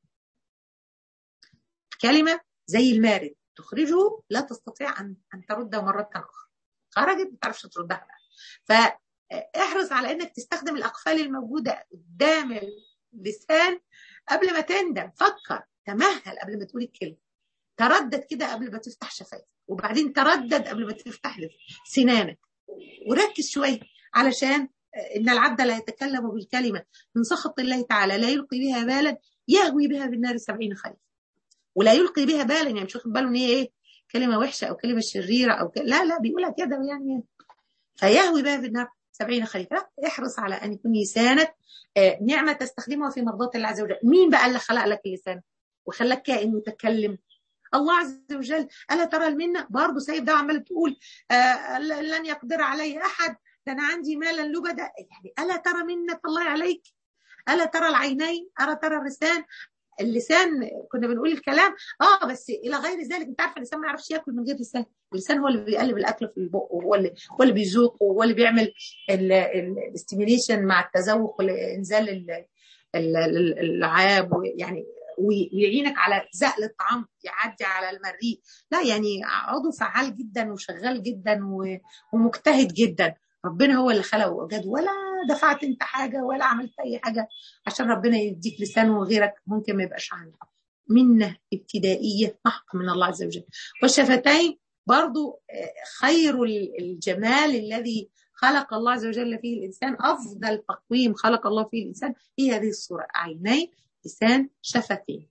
كلمة زي المارد تخرجه لا تستطيع أن أن ترده مرة أخرى خرجت ما تعرفش تردها فاحرص على انك تستخدم الاقفال الموجوده قدام اللسان قبل ما تندم فكر تمهل قبل ما تقول الكلمه تردد كده قبل ما تفتح شفايفك وبعدين تردد قبل ما تفتح سنانك وركز شويه علشان ان العبد لا يتكلم بالكلمه من سخط الله تعالى لا يلقي بها بالا يهوي بها بالنار سبعين خريف ولا يلقي بها بالا يعني مش واخد باله ان هي ايه كلمه وحشه او كلمه شريره او ك... لا لا بيقولها كده يعني فيهوي بها في النار سبعين خليفه احرص على ان يكون لسانك نعمه تستخدمها في مرضات الله عز وجل مين بقى اللي خلق لك اللسان وخلاك كائن متكلم الله عز وجل الا ترى المنه برضه سيد ده عمال تقول آه لن يقدر علي احد ده انا عندي مالا لبدا يعني الا ترى منه الله عليك الا ترى العينين الا ترى اللسان اللسان كنا بنقول الكلام اه بس الى غير ذلك انت عارفه اللسان ما يعرفش ياكل من غير لسان اللسان هو اللي بيقلب الاكل في البق وهو اللي هو اللي بيذوق وهو اللي بيعمل الاستيميليشن مع التذوق وانزال اللعاب يعني ويعينك على زقل الطعام يعدي على المريء لا يعني عضو فعال جدا وشغال جدا ومجتهد جدا ربنا هو اللي خلقه وجد ولا دفعت انت حاجه ولا عملت اي حاجه عشان ربنا يديك لسان وغيرك ممكن ما يبقاش عنده منه ابتدائيه محق من الله عز وجل والشفتين برضو خير الجمال الذي خلق الله عز وجل فيه الانسان افضل تقويم خلق الله فيه الانسان هي هذه الصوره عينين لسان شفتين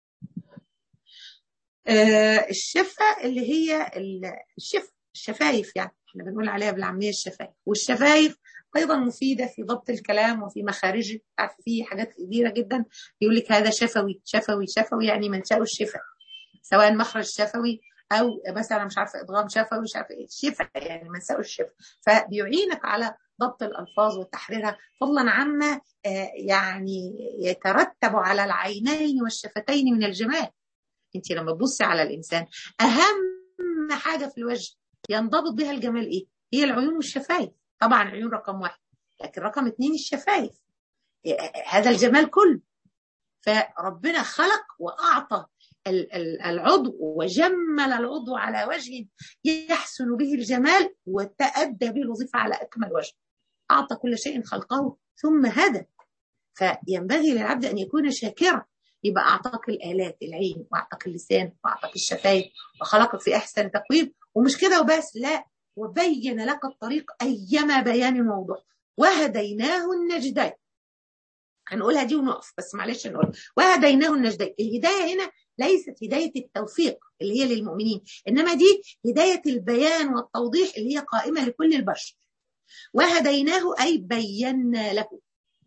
آه الشفة اللي هي الشف الشفايف يعني احنا بنقول عليها بالعامية الشفايف والشفايف ايضا مفيدة في ضبط الكلام وفي مخارجه عارف في حاجات كبيرة جدا يقول لك هذا شفوي شفوي شفوي يعني منشأه الشفاء سواء مخرج شفوي او مثلا مش عارفه ادغام شفوي مش عارفه ايه الشفاء يعني منسأه الشفاء فبيعينك على ضبط الألفاظ وتحريرها فضلا عما يعني يترتب على العينين والشفتين من الجمال انت لما تبصي على الإنسان أهم حاجة في الوجه ينضبط بها الجمال إيه؟ هي العيون والشفايف طبعا العيون رقم واحد لكن رقم اثنين الشفايف هذا الجمال كله فربنا خلق وأعطى العضو وجمل العضو على وجه يحسن به الجمال وتأدى به الوظيفة على أكمل وجه أعطى كل شيء خلقه ثم هدى فينبغي للعبد أن يكون شاكرا يبقى أعطاك الآلات العين وأعطاك اللسان وأعطاك الشفايف وخلقك في أحسن تقويم ومش كده وبس لا وبين لك الطريق أيما بيان ووضوح وهديناه النجدين هنقولها دي ونقف بس معلش نقول وهديناه النجدين الهداية هنا ليست هداية التوفيق اللي هي للمؤمنين إنما دي هداية البيان والتوضيح اللي هي قائمة لكل البشر وهديناه أي بينا له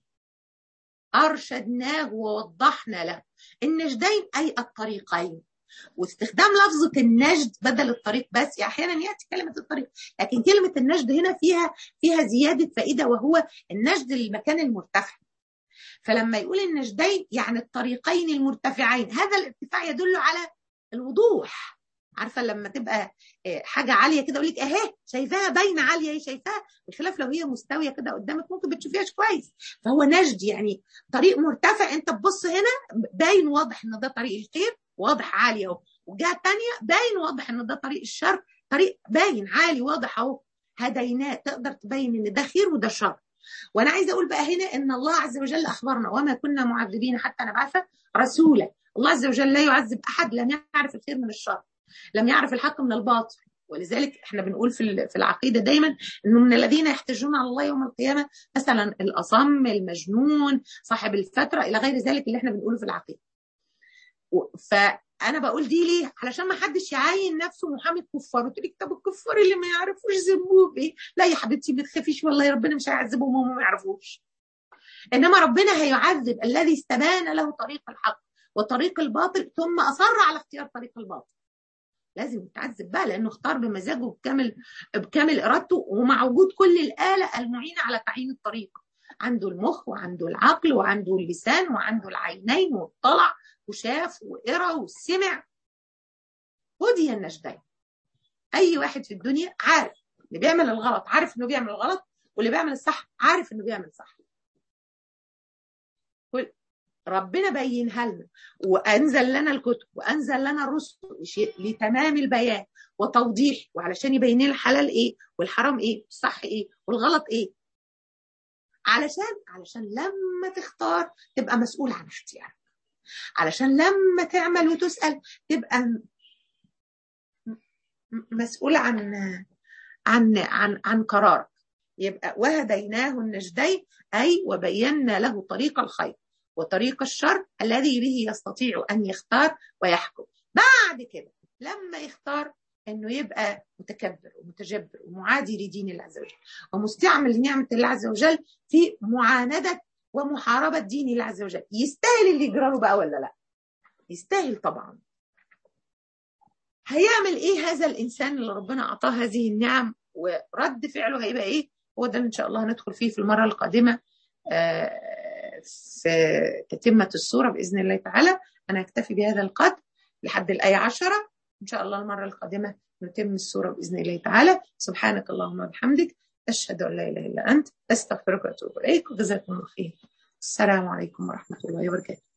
أرشدناه ووضحنا له النجدين أي الطريقين واستخدام لفظة النجد بدل الطريق بس يعني أحيانا يأتي كلمة الطريق لكن كلمة النجد هنا فيها فيها زيادة فائدة وهو النجد للمكان المرتفع فلما يقول النجدين يعني الطريقين المرتفعين هذا الارتفاع يدل على الوضوح عارفه لما تبقى حاجه عاليه كده اقول لك اهي شايفاها باينه عاليه اهي شايفاها بخلاف لو هي مستويه كده قدامك ممكن بتشوفيهاش كويس فهو نجد يعني طريق مرتفع انت تبص هنا باين واضح ان ده طريق الخير واضح عالي اهو والجهه الثانيه باين واضح ان ده طريق الشر طريق باين عالي واضح اهو هديناه تقدر تبين ان ده خير وده شر وانا عايزه اقول بقى هنا ان الله عز وجل اخبرنا وما كنا معذبين حتى نبعث رسولا الله عز وجل لا يعذب احد لم يعرف الخير من الشر لم يعرف الحق من الباطل ولذلك احنا بنقول في في العقيده دايما انه من الذين يحتجون على الله يوم القيامه مثلا الاصم المجنون صاحب الفتره الى غير ذلك اللي احنا بنقوله في العقيده فانا بقول دي ليه علشان ما حدش يعين نفسه محامي كفار قلت لك طب الكفار اللي ما يعرفوش ذنبهم ايه لا يا حبيبتي ما تخافيش والله ربنا مش هيعذبهم وهم ما يعرفوش انما ربنا هيعذب الذي استبان له طريق الحق وطريق الباطل ثم اصر على اختيار طريق الباطل لازم يتعذب بقى لانه اختار بمزاجه بكامل بكامل ارادته ومع وجود كل الاله المعينه على تعيين الطريق عنده المخ وعنده العقل وعنده اللسان وعنده العينين واطلع وشاف وقرا وسمع هدي النجدين اي واحد في الدنيا عارف اللي بيعمل الغلط عارف انه بيعمل الغلط واللي بيعمل الصح عارف انه بيعمل صح ربنا بينها لنا وانزل لنا الكتب وانزل لنا الرسل لتمام البيان وتوضيح وعلشان يبين لنا الحلال ايه والحرام ايه والصح ايه والغلط ايه علشان علشان لما تختار تبقى مسؤول عن اختيارك علشان لما تعمل وتسال تبقى مسؤول عن عن عن عن قرارك يبقى وهديناه النجدين اي وبينا له طريق الخير وطريق الشر الذي به يستطيع ان يختار ويحكم بعد كده لما يختار انه يبقى متكبر ومتجبر ومعادي لدين الله عز وجل ومستعمل لنعمه الله عز وجل في معانده ومحاربه دين الله عز وجل يستاهل اللي يجرى له بقى ولا لا يستاهل طبعا هيعمل ايه هذا الانسان اللي ربنا اعطاه هذه النعم ورد فعله هيبقى ايه هو ده ان شاء الله هندخل فيه في المره القادمه في تتمة السورة بإذن الله تعالى أنا أكتفي بهذا القدر لحد الآية عشرة إن شاء الله المرة القادمة نتم السورة بإذن الله تعالى سبحانك اللهم وبحمدك أشهد أن لا إله إلا أنت أستغفرك وأتوب إليك وجزاكم الله خير السلام عليكم ورحمة الله وبركاته